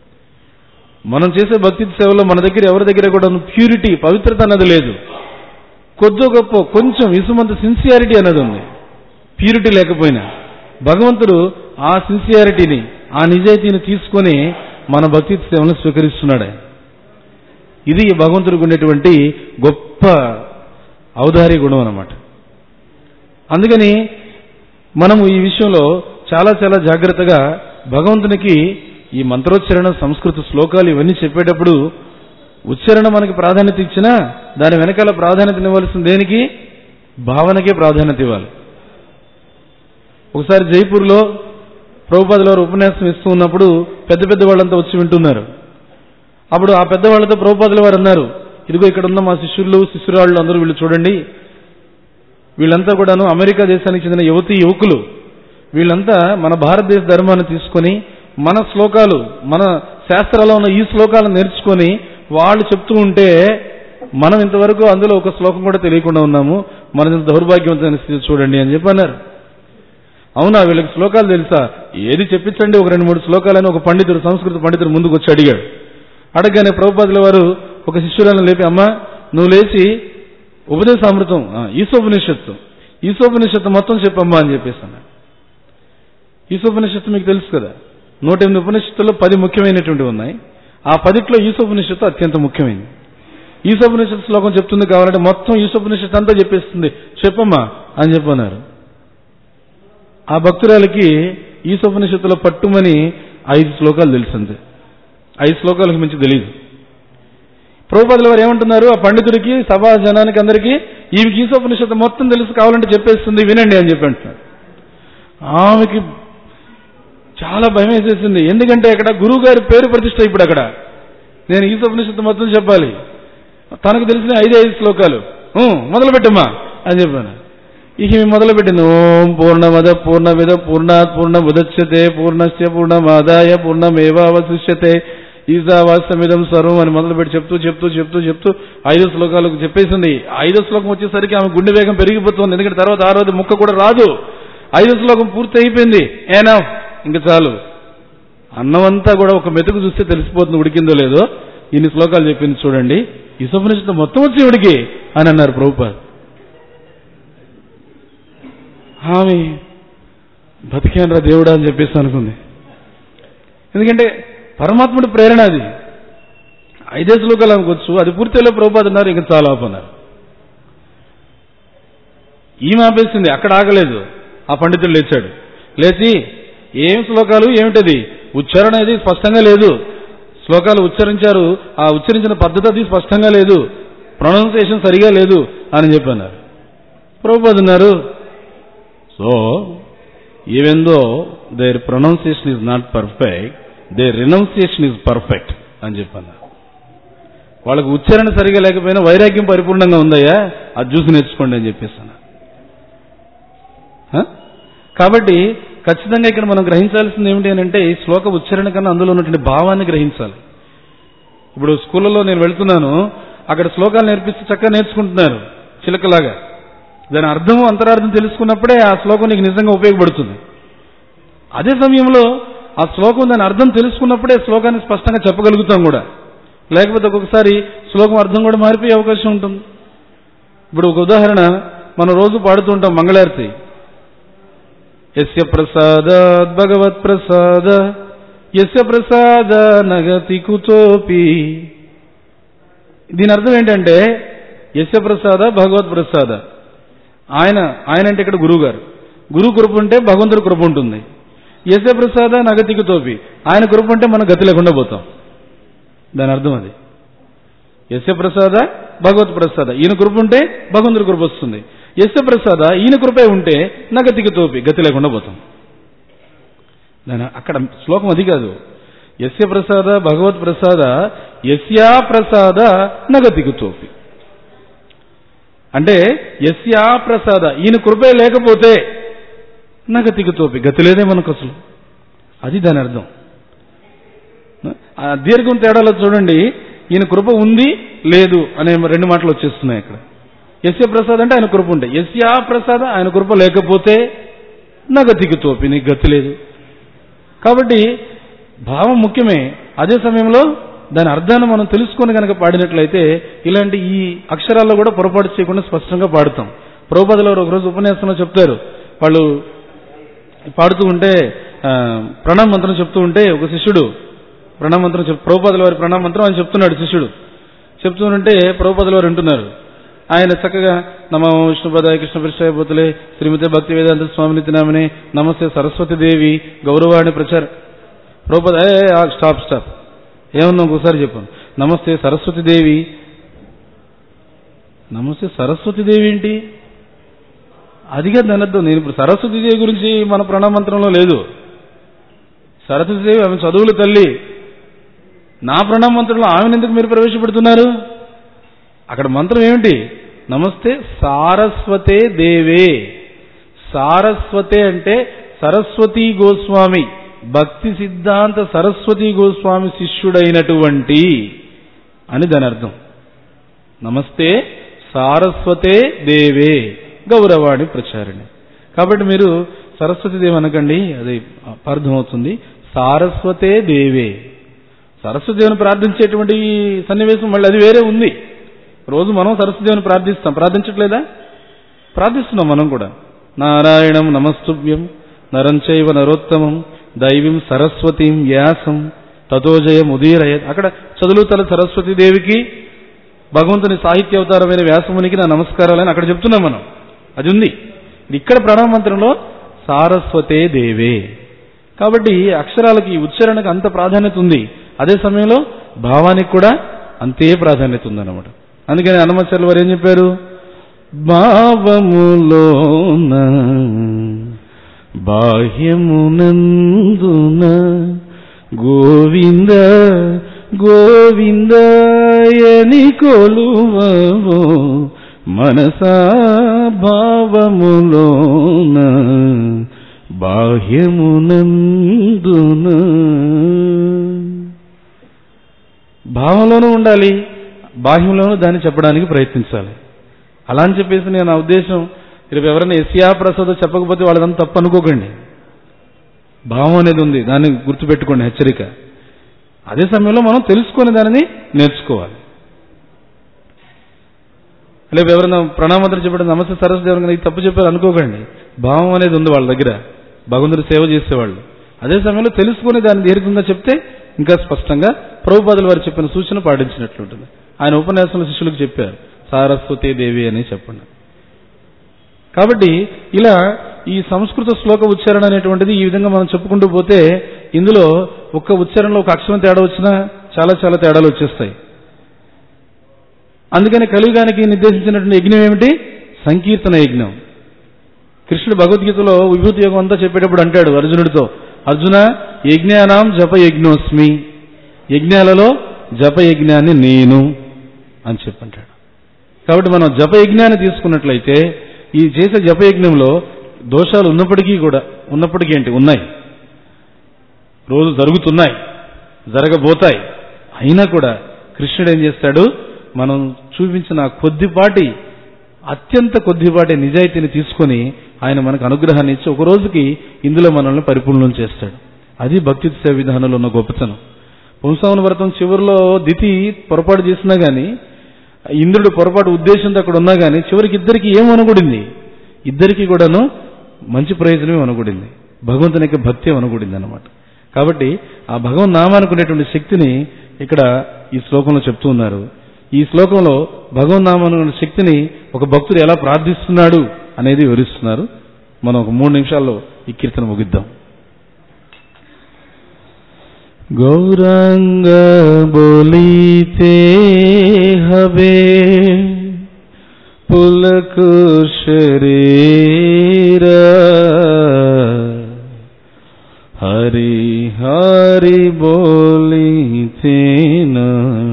మనం చేసే భక్తి సేవలో మన దగ్గర ఎవరి దగ్గర కూడా ప్యూరిటీ పవిత్రత అన్నది లేదు కొద్దో గొప్ప కొంచెం ఇసుమంత సిన్సియారిటీ అన్నది ఉంది ప్యూరిటీ లేకపోయినా భగవంతుడు ఆ సిన్సియారిటీని ఆ నిజాయితీని తీసుకొని మన భక్తి సేవను స్వీకరిస్తున్నాడు ఆయన. ఇది ఈ భగవంతుడికి ఉండేటువంటి గొప్ప ఔదార్య గుణం అన్నమాట అందుకని మనము ఈ విషయంలో చాలా చాలా జాగ్రత్తగా భగవంతునికి ఈ మంత్రోచ్చరణ సంస్కృత శ్లోకాలు ఇవన్నీ చెప్పేటప్పుడు ఉచ్చారణ మనకి ప్రాధాన్యత ఇచ్చినా దాని వెనకాల ప్రాధాన్యత ఇవ్వాల్సింది దేనికి భావనకే ప్రాధాన్యత ఇవ్వాలి ఒకసారి జైపూర్లో ప్రభుపాదుల వారు ఉపన్యాసం ఇస్తూ ఉన్నప్పుడు పెద్ద పెద్ద వాళ్ళంతా వచ్చి వింటున్నారు అప్పుడు ఆ పెద్దవాళ్ళతో ప్రభుపాదుల వారు అన్నారు ఇదిగో ఇక్కడ ఉన్న మా శిష్యులు శిష్యురాళ్ళు అందరూ వీళ్ళు చూడండి వీళ్ళంతా కూడాను అమెరికా దేశానికి చెందిన యువతి యువకులు వీళ్ళంతా మన భారతదేశ ధర్మాన్ని తీసుకొని మన శ్లోకాలు మన శాస్త్రాల్లో ఉన్న ఈ శ్లోకాలను నేర్చుకొని వాళ్ళు చెప్తూ ఉంటే మనం ఇంతవరకు అందులో ఒక శ్లోకం కూడా తెలియకుండా ఉన్నాము మన ఇంత దౌర్భాగ్యవంతమైన స్థితి చూడండి అని చెప్పి అన్నారు అవునా వీళ్ళకి శ్లోకాలు తెలుసా ఏది చెప్పించండి ఒక రెండు మూడు శ్లోకాలని ఒక పండితుడు సంస్కృత పండితుడు ముందుకు వచ్చి అడిగాడు అడగగానే ప్రభుపాదుల వారు ఒక శిష్యురాలను లేపి అమ్మా నువ్వు లేచి ఉపదేశామృతం ఆ, ఈశోపనిషత్తు ఈశోపనిషత్తు మొత్తం చెప్పమ్మా అని చెప్పేసాను ఈశోపనిషత్తు మీకు తెలుసు కదా నూట ఎనిమిది ఉపనిషత్తుల్లో పది ముఖ్యమైనటువంటివి ఉన్నాయి ఆ పదిట్లో ఈశోపనిషత్తు అత్యంత ముఖ్యమైనది ఈశోపనిషత్తు శ్లోకం చెప్తుంది కావాలంటే మొత్తం ఈశోపనిషత్తు అంతా చెప్పేస్తుంది చెప్పమ్మా అని చెప్పన్నారు ఆ భక్తురాలకి ఈశోపనిషత్తులో పట్టుమని ఐదు శ్లోకాలు తెలుసంతే ఐదు శ్లోకాలకు మించి తెలియదు ప్రభుపాదుల వారు ఏమంటున్నారు ఆ పండితుడికి సభా జనానికి అందరికీ ఈమెకి ఈశోపనిషత్తు మొత్తం తెలుసు కావాలంటే చెప్పేస్తుంది వినండి అని చెప్పి అంటున్నారు ఆమెకి చాలా భయం వేసేసింది ఎందుకంటే అక్కడ గురువు గారి పేరు ప్రతిష్ట ఇప్పుడు అక్కడ నేను ఈశోపనిషత్తు మొత్తం చెప్పాలి తనకు తెలిసిన ఐదే ఐదు శ్లోకాలు "ఊ, మొదలు పెట్టమ్మా అని చెప్పాను ఇక మేము మొదలు పెట్టింది ఓం పూర్ణమద పూర్ణమిద పూర్ణాత్ పూర్ణ ఉదచ్యతే పూర్ణస్య పూర్ణమాదాయ పూర్ణమేవావశిష్యతే ఈశావాస్యమిదం సర్వం అని మొదలుపెట్టి చెప్తూ చెప్తూ చెప్తూ చెప్తూ ఐదు శ్లోకాలకు చెప్పేసింది ఐదో శ్లోకం వచ్చేసరికి ఆమె గుండె వేగం పెరిగిపోతుంది ఎందుకంటే తర్వాత ఆ రోజు ముక్క కూడా రాదు ఐదో శ్లోకం పూర్తి అయిపోయింది ఏనా ఇంక చాలు అన్నమంతా కూడా ఒక మెతుకు చూస్తే తెలిసిపోతుంది ఉడికిందో లేదో ఇన్ని శ్లోకాలు చెప్పింది చూడండి ఈ సుపనిషత్తు మొత్తం వచ్చి ఉడికి అని అన్నారు ప్రభుపాద్ ఆమె బతికేనరా దేవుడా అని చెప్పేసి అనుకుంది ఎందుకంటే పరమాత్ముడి ప్రేరణ అది ఐదే శ్లోకాలు అనుకోవచ్చు అది పూర్తిలో ప్రభుపాద్ అన్నారు ఇంకా చాలా ఆపన్నారు ఈమె ఆపేసింది అక్కడ ఆగలేదు ఆ పండితుడు లేచాడు లేచి ఏం శ్లోకాలు ఏమిటది ఉచ్చారణ అనేది స్పష్టంగా లేదు శ్లోకాలు ఉచ్చరించారు ఆ ఉచ్చరించిన పద్ధతి అది స్పష్టంగా లేదు ప్రొనౌన్సియేషన్ సరిగా లేదు అని చెప్పన్నారు ప్రభుపాద్ ఉన్నారు so even though their pronunciation is not perfect their renunciation is perfect అని చెప్పన్నారు వాళ్ళకు ఉచ్చారణ సరిగా లేకపోయినా వైరాగ్యం పరిపూర్ణంగా ఉందయ్యా అది చూసి నేర్చుకోండి అని చెప్పేసాను హ? కాబట్టి ఖచ్చితంగా ఇక్కడ మనం గ్రహించాల్సింది ఏమిటి అని అంటే ఈ శ్లోక ఉచ్చారణ కన్నా అందులో ఉన్నటువంటి భావాన్ని గ్రహించాలి ఇప్పుడు స్కూళ్ళలో నేను వెళ్తున్నాను అక్కడ శ్లోకాలు నేర్పిస్తే చక్కగా నేర్చుకుంటున్నారు చిలకలాగా దాని అర్థము అంతరార్థం తెలుసుకున్నప్పుడే ఆ శ్లోకం నీకు నిజంగా ఉపయోగపడుతుంది అదే సమయంలో ఆ శ్లోకం దాని అర్థం తెలుసుకున్నప్పుడే శ్లోకాన్ని స్పష్టంగా చెప్పగలుగుతాం కూడా లేకపోతే ఒక్కొక్కసారి శ్లోకం అర్థం కూడా మారిపోయే అవకాశం ఉంటుంది ఇప్పుడు ఒక ఉదాహరణ మనం రోజు పాడుతుంటాం మంగళారతి యస్య ప్రసాదాత్ భగవత్ ప్రసాద యస్య ప్రసాద నగతి కుతోపి దీని అర్థం ఏంటంటే యస్య ప్రసాద భగవత్ ప్రసాద ఆయన ఆయన అంటే ఇక్కడ గురువు గారు గురువు కృప ఉంటే భగవంతుడి కృప ఉంటుంది యస్య ప్రసాద నగతికి తోపి ఆయన కృప ఉంటే మనం గతి లేకుండా పోతాం దాని అర్థం అది యస్య ప్రసాద భగవత్ ప్రసాద ఈయన కృప ఉంటే భగవంతుడి కృప వస్తుంది యస్య ప్రసాద ఈయన కృపే ఉంటే నగతికి తోపి గతి లేకుండా పోతాం దాని అక్కడ శ్లోకం అది కాదు యస్య ప్రసాద భగవత్ ప్రసాద యస్యా ప్రసాద నగతికి తోపి అంటే యస్యా ప్రసాద ఈయన కృపే లేకపోతే నగతికి తోపి గతి లేదే మనకు అసలు అది దాని అర్థం ఆ దీర్ఘం తేడాలో చూడండి ఈయన కృప ఉంది లేదు అనే రెండు మాటలు వచ్చేస్తున్నాయి ఇక్కడ యస్య ప్రసాద్ అంటే ఆయన కృప ఉంటే యస్యా ప్రసాద ఆయన కృప లేకపోతే నగతికి తోపి నీకు గతి లేదు కాబట్టి భావం ముఖ్యమే అదే సమయంలో దాని అర్థాన్ని మనం తెలుసుకొని కనుక పాడినట్లయితే ఇలాంటి ఈ అక్షరాల్లో కూడా పొరపాటు చేయకుండా స్పష్టంగా పాడుతాం ప్రభుపదలో ఒకరోజు ఉపన్యాసంలో చెప్తారు వాళ్ళు పాడుతూ ఉంటే ఆ, ప్రణామ మంత్రం చెప్తూ ఉంటే ఒక శిష్యుడు ప్రణామ మంత్రం చెప్ ప్రభుపదుల వారి ప్రణామ మంత్రం అని చెప్తున్నాడు శిష్యుడు చెప్తుంటే ప్రభుపదుల వారు వింటున్నారు ఆయన చక్కగా నమ విష్ణుపదాయ కృష్ణ పరిచయ బోతులే శ్రీమతి భక్తి వేదాంత స్వామి నితినామని నమస్తే సరస్వతి దేవి గౌరవాణి ప్రచార ప్రభుపద ఏ ఏ, ఆగు, స్టాప్ స్టాప్ ఏమన్నా ఇంకోసారి చెప్పాను నమస్తే సరస్వతి దేవి నమస్తే సరస్వతి దేవి ఏంటి అదిగా దాని అర్థం నేను ఇప్పుడు సరస్వతి దేవి గురించి మన ప్రణామంత్రంలో లేదు సరస్వతి దేవి ఆమె చదువుల తల్లి నా ప్రణామంత్రంలో ఆమెను ఎందుకు మీరు ప్రవేశపెడుతున్నారు అక్కడ మంత్రం ఏమిటి నమస్తే సారస్వతే దేవే సారస్వతే అంటే సరస్వతి గోస్వామి భక్తి సిద్ధాంత సరస్వతి గోస్వామి శిష్యుడైనటువంటి అని దాని అర్థం నమస్తే సారస్వతే దేవే గౌరవాణి ప్రచారిణి కాబట్టి మీరు సరస్వతి దేవి అనకండి అది అపార్థమవుతుంది సారస్వతే దేవే సరస్వతి దేవుని ప్రార్థించేటువంటి ఈ సన్నివేశం మళ్ళీ అది వేరే ఉంది రోజు మనం సరస్వతి దేవుని ప్రార్థిస్తాం ప్రార్థించట్లేదా ప్రార్థిస్తున్నాం మనం కూడా నారాయణం నమస్తుభ్యం నరం చైవ నరోత్తమం దైవీం సరస్వతీం వ్యాసం తతోజయ ముదీరయ అక్కడ చదువుతల సరస్వతి దేవికి భగవంతుని సాహిత్య అవతారమైన వ్యాసమునికి నా నమస్కారాలని అక్కడ చెప్తున్నాం మనం అది ఉంది ఇది ఇక్కడ ప్రణవ మంత్రంలో సారస్వతే దేవే కాబట్టి ఈ అక్షరాలకి ఈ ఉచ్చారణకు అంత ప్రాధాన్యత ఉంది అదే సమయంలో భావానికి కూడా అంతే ప్రాధాన్యత ఉందన్నమాట అందుకని హనుమాచార్యులు వారు ఏం చెప్పారు భావములోన బాహ్యమునందున గోవింద గోవిందాయని కొలువవో మనసా భావములోన బాహ్యమునందున భావంలోనూ ఉండాలి బాహ్యంలోనూ దాన్ని చెప్పడానికి ప్రయత్నించాలి అలా అని చెప్పేసి నేను నా ఉద్దేశం రేపు ఎవరైనా ఎస్యా ప్రసాద్ చెప్పకపోతే వాళ్ళదంతా తప్పు అనుకోకండి భావం అనేది ఉంది దాన్ని గుర్తుపెట్టుకోండి హెచ్చరిక అదే సమయంలో మనం తెలుసుకునే దానిని నేర్చుకోవాలి లేకపోతే ఎవరైనా ప్రణామంత్రం చెప్పడం నమస్తే సరస్వతి ఎవరైనా ఇది తప్పు చెప్పారు అనుకోకండి భావం అనేది ఉంది వాళ్ళ దగ్గర భగవంతుడి సేవ చేసేవాళ్ళు అదే సమయంలో తెలుసుకుని దాన్ని దీర్ఘంగా చెప్తే ఇంకా స్పష్టంగా ప్రభుపాదులు వారు చెప్పిన సూచన పాటించినట్లుంటుంది ఆయన ఉపన్యాసంలో శిష్యులకు చెప్పారు సారస్వతి దేవి అని చెప్పండి కాబట్టి ఇలా ఈ సంస్కృత శ్లోక ఉచ్చారణ అనేటువంటిది ఈ విధంగా మనం చెప్పుకుంటూ పోతే ఇందులో ఒక్క ఉచ్చారణలో ఒక అక్షరం తేడా వచ్చినా చాలా చాలా తేడాలు వచ్చేస్తాయి అందుకని కలియుగానికి నిర్దేశించినటువంటి యజ్ఞం ఏమిటి సంకీర్తన యజ్ఞం కృష్ణుడు భగవద్గీతలో విభూతి యోగం అంతా చెప్పేటప్పుడు అంటాడు అర్జునుడితో అర్జున యజ్ఞానాం జప యజ్ఞోస్మి యజ్ఞాలలో జప యజ్ఞాన్ని నేను అని చెప్పంటాడు కాబట్టి మనం జప యజ్ఞాన్ని తీసుకున్నట్లయితే ఈ చేసే జప యజ్ఞంలో దోషాలు ఉన్నప్పటికీ కూడా ఉన్నప్పటికీ ఏంటి ఉన్నాయి రోజు జరుగుతున్నాయి జరగబోతాయి అయినా కూడా కృష్ణుడు ఏం చేస్తాడు మనం చూపించిన ఆ కొద్దిపాటి అత్యంత కొద్దిపాటి నిజాయితీని తీసుకొని ఆయన మనకు అనుగ్రహాన్ని ఇచ్చి ఒక రోజుకి ఇందులో మనల్ని పరిపూర్ణం చేస్తాడు అది భక్తి సేవ విధానంలో ఉన్న గొప్పతనం పుంసవన వ్రతం చివరిలో దితి పొరపాటు చేసినా గాని ఇంద్రుడు పొరపాటు ఉద్దేశంతో అక్కడ ఉన్నా గాని చివరికి ఇద్దరికి ఏం అనకూడింది ఇద్దరికి కూడాను మంచి ప్రయోజనమే అనకూడింది భగవంతుని యొక్క భక్తి అనకూడింది అనమాట కాబట్టి ఆ భగవన్ నామానికి ఉండేటువంటి శక్తిని ఇక్కడ ఈ శ్లోకంలో చెప్తూ ఉన్నారు ఈ శ్లోకంలో భగవన్ నామానికి ఉన్న శక్తిని ఒక భక్తుడు ఎలా ప్రార్థిస్తున్నాడు అనేది వివరిస్తున్నారు మనం ఒక మూడు నిమిషాల్లో ఈ కీర్తన ముగిద్దాం গৌরাঙ্গ বলিতে হবে পুলক শরীর হরি হরি বলিতে না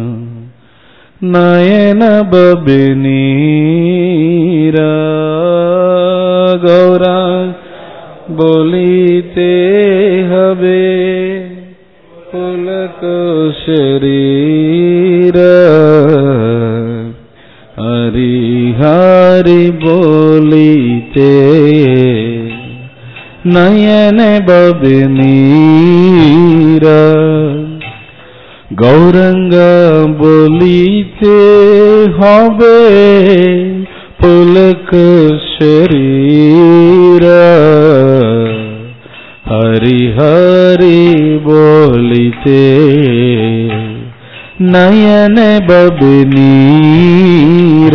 নয়ন ববিনীরা গৌরাঙ্গ বলিতে হবে পুলক শরীর হরি হরি বলিতে নয়ন ববনীর গৌরঙ্গ বলিতে হবে পুলক শরীর হরি হরি বলিতে নয়ন ববনীর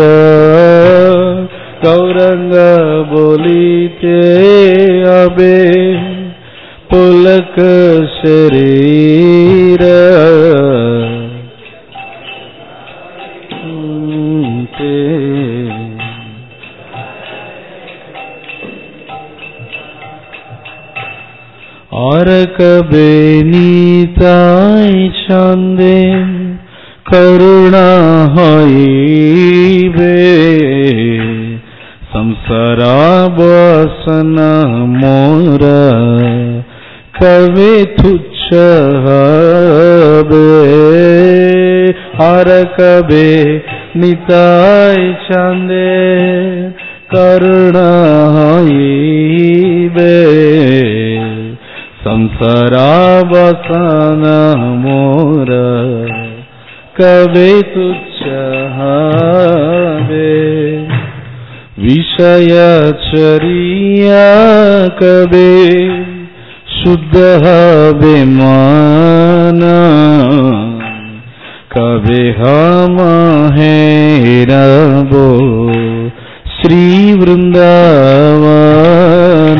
গৌরঙ্গ বলিতে হবে পুলক শরীর और कबे नीताय छंदे करुणा হইবে সংসারা বসনা মোরা কবে তুচ্ছ হবে আর কবে নিতাই চাঁদে করুণা হইবে সংসারাবসান মোর কবে তুচ্ছ হবে বিষয় চরিয়া কবে শুদ্ধ হবে মান কবে হম হেরব শ্রী বৃন্দাবন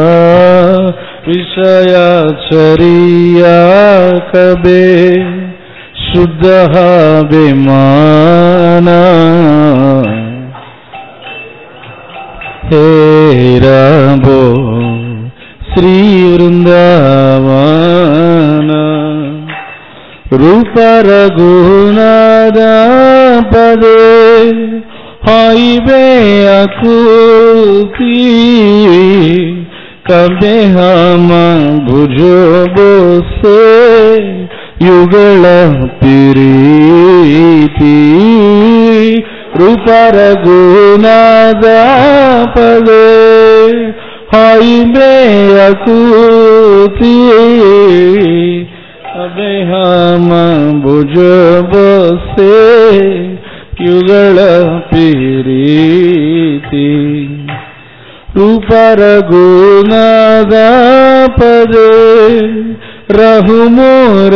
বিষয়াচরিয়া কবে শুদ্ধ হবে মানা হে রাব শ্রী বৃন্দাবন রূপর গুণাদ পদে হইবে আকুতি কবে হম বুঝব সে युगल प्रीति रूपर गुनाद पदे हईबे अकुति अबे हम बुझब से युगल प्रीति ರೂಪರ ಗುಣದ ಪದೇ ರಹು ಮೋರ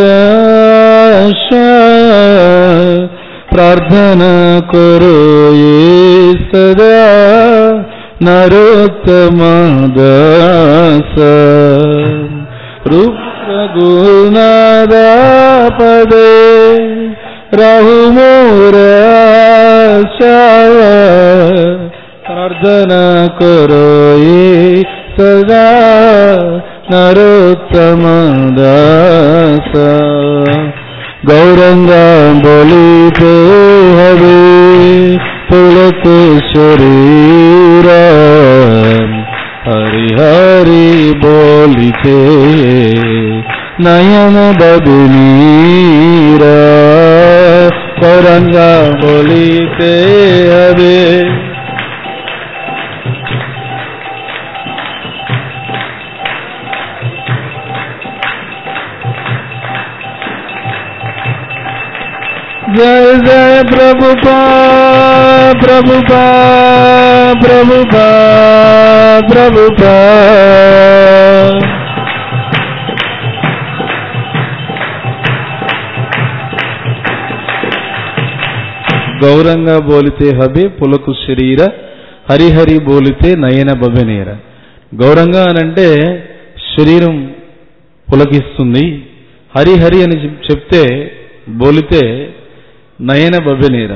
ಪ್ರಾರ್ಥನಾ ಕರೋ ಯೇ ಸದಾ నరోత్తమదాస రఘునాథ పదే రఘుమోరాశాయ ప్రార్థన కరోయి సదా నరోత్తమదాస గౌరంగా బలితే హవే పులకు శరీర హరి హరి బోలితే నయన బదునీరా గౌరంగా బోలితే హవే जय जय प्रभुपा प्रभुपा प्रभुपा प्रभुपा గౌరంగా బోలితే హబే పులకు శరీర హరిహరి బోలితే నయన బబెనేర గౌరంగా అనంటే శరీరం పులకిస్తుంది హరిహరి అని చెప్- చెప్తే బోలితే నయన బబెనేర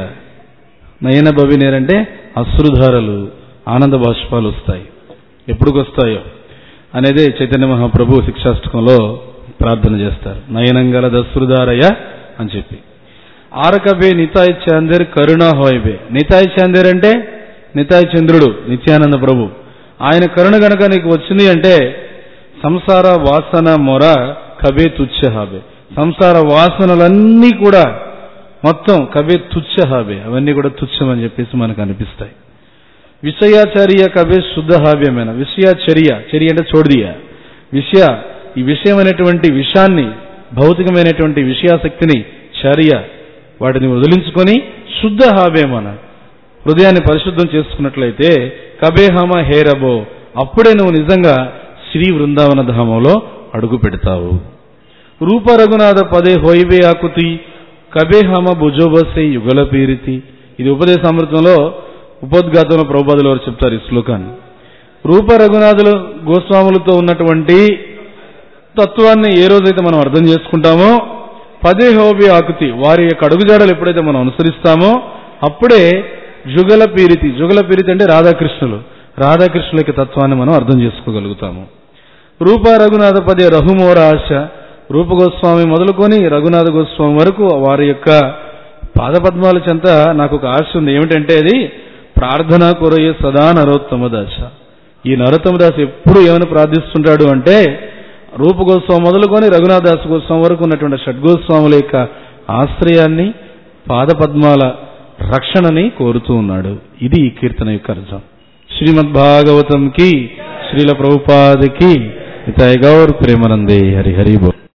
నయన బబెనేర అంటే అశ్రుధారలు ఆనంద బాష్పాలు వస్తాయి ఎప్పుడుకి వస్తాయో అనేదే చైతన్య మహాప్రభు శిక్షాష్టకంలో ప్రార్థన చేస్తారు నయనంగల దశ్రుధారయ అని చెప్పి ఆరకబే నితాయ్ చాందర్ కరుణా హోయబే నితాయ్ చాందర్ అంటే నితాయ్ చంద్రుడు నిత్యానంద ప్రభు ఆయన కరుణ గనక నీకు వచ్చింది అంటే సంసార వాసన మొర కబే తుచ్చహాబే సంసార వాసనలన్నీ కూడా మొత్తం కబే తుచ్చహాబే అవన్నీ కూడా తుచ్చమని చెప్పేసి మనకు అనిపిస్తాయి విషయాచర్య కబే శుద్ధ హావ్యమైన విషయాచర్య చర్య అంటే చోడిదియ విషయ ఈ విషయమైనటువంటి విషయాన్ని భౌతికమైనటువంటి విషయాసక్తిని చర్య వాటిని వదిలించుకొని శుద్ధ హావ్యమన హృదయాన్ని పరిశుద్ధం చేసుకున్నట్లయితే కబేహమ హేరబో అప్పుడే నువ్వు నిజంగా శ్రీ వృందావన ధామంలో అడుగు పెడతావు రూప రఘునాథ పదే హోయిబే ఆకుతి కబేహమ భుజోబసే యుగల పీరితి ఇది ఉపదేశామృతంలో ఉపోద్ఘాతంలో ప్రభుపాదులు వారు చెప్తారు ఈ శ్లోకాన్ని రూప రఘునాథులు గోస్వాములతో ఉన్నటువంటి తత్వాన్ని ఏ రోజైతే మనం అర్థం చేసుకుంటామో పదే హోబి ఆకుతి వారి యొక్క అడుగుజాడలు ఎప్పుడైతే మనం అనుసరిస్తామో అప్పుడే జుగల పీరితి జుగల పీరితి అంటే రాధాకృష్ణులు రాధాకృష్ణుల యొక్క తత్వాన్ని మనం అర్థం చేసుకోగలుగుతాము రూప రఘునాథ పదే రఘుమోర ఆశ రూప గోస్వామి మొదలుకొని రఘునాథ గోస్వామి వరకు వారి యొక్క పాదపద్మాల చెంత నాకు ఒక ఆశ ఉంది ఏమిటంటే అది ప్రార్థన కొరయ్యే సదా నరోత్తమ దాస ఈ నరోత్తమ దాస్ ఎప్పుడు ఏమని ప్రార్థిస్తుంటాడు అంటే రూప గోస్వామి మొదలుకొని రఘునాథదాస్ గోస్వామి వరకు ఉన్నటువంటి షడ్గోస్వాముల యొక్క ఆశ్రయాన్ని పాదపద్మాల రక్షణని కోరుతూ ఉన్నాడు ఇది ఈ కీర్తన యొక్క అర్థం శ్రీమద్ భాగవతం కి శ్రీల ప్రభుపాదకి ఇతయ గౌర్ ప్రేమనందే హరి హరి బోల్